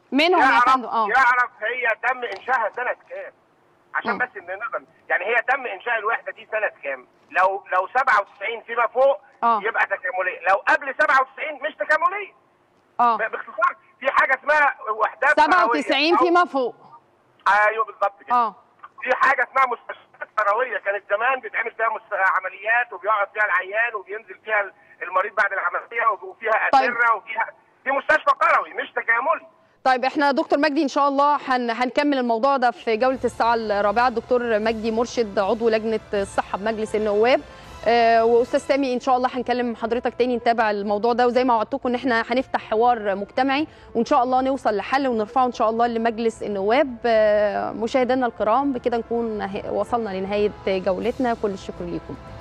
منهم يا يعرف فندم اه يعرف هي تم انشائها سنه كام عشان مم. بس ان نقدر يعني هي تم انشاء الوحده دي سنه كام لو لو 97 فيما فوق اه يبقى تكامليه لو قبل 97 مش تكامليه اه باختصار في حاجه اسمها وحدات قروية. 97 فيما فوق ايوه بالظبط كده اه في حاجه اسمها مستشفيات قرويه كانت زمان بيتعمل فيها مست... عمليات وبيقعد فيها العيان وبينزل فيها المريض بعد العمليه وفيها طيب. اسره وفيها في مستشفى قروي مش تكاملي طيب احنا دكتور مجدي ان شاء الله هن... هنكمل الموضوع ده في جوله الساعه الرابعه الدكتور مجدي مرشد عضو لجنه الصحه بمجلس النواب آه واستاذ سامي ان شاء الله هنكلم حضرتك تاني نتابع الموضوع ده وزي ما وعدتكم ان احنا هنفتح حوار مجتمعي وان شاء الله نوصل لحل ونرفعه ان شاء الله لمجلس النواب آه مشاهدينا الكرام بكده نكون وصلنا لنهايه جولتنا كل الشكر ليكم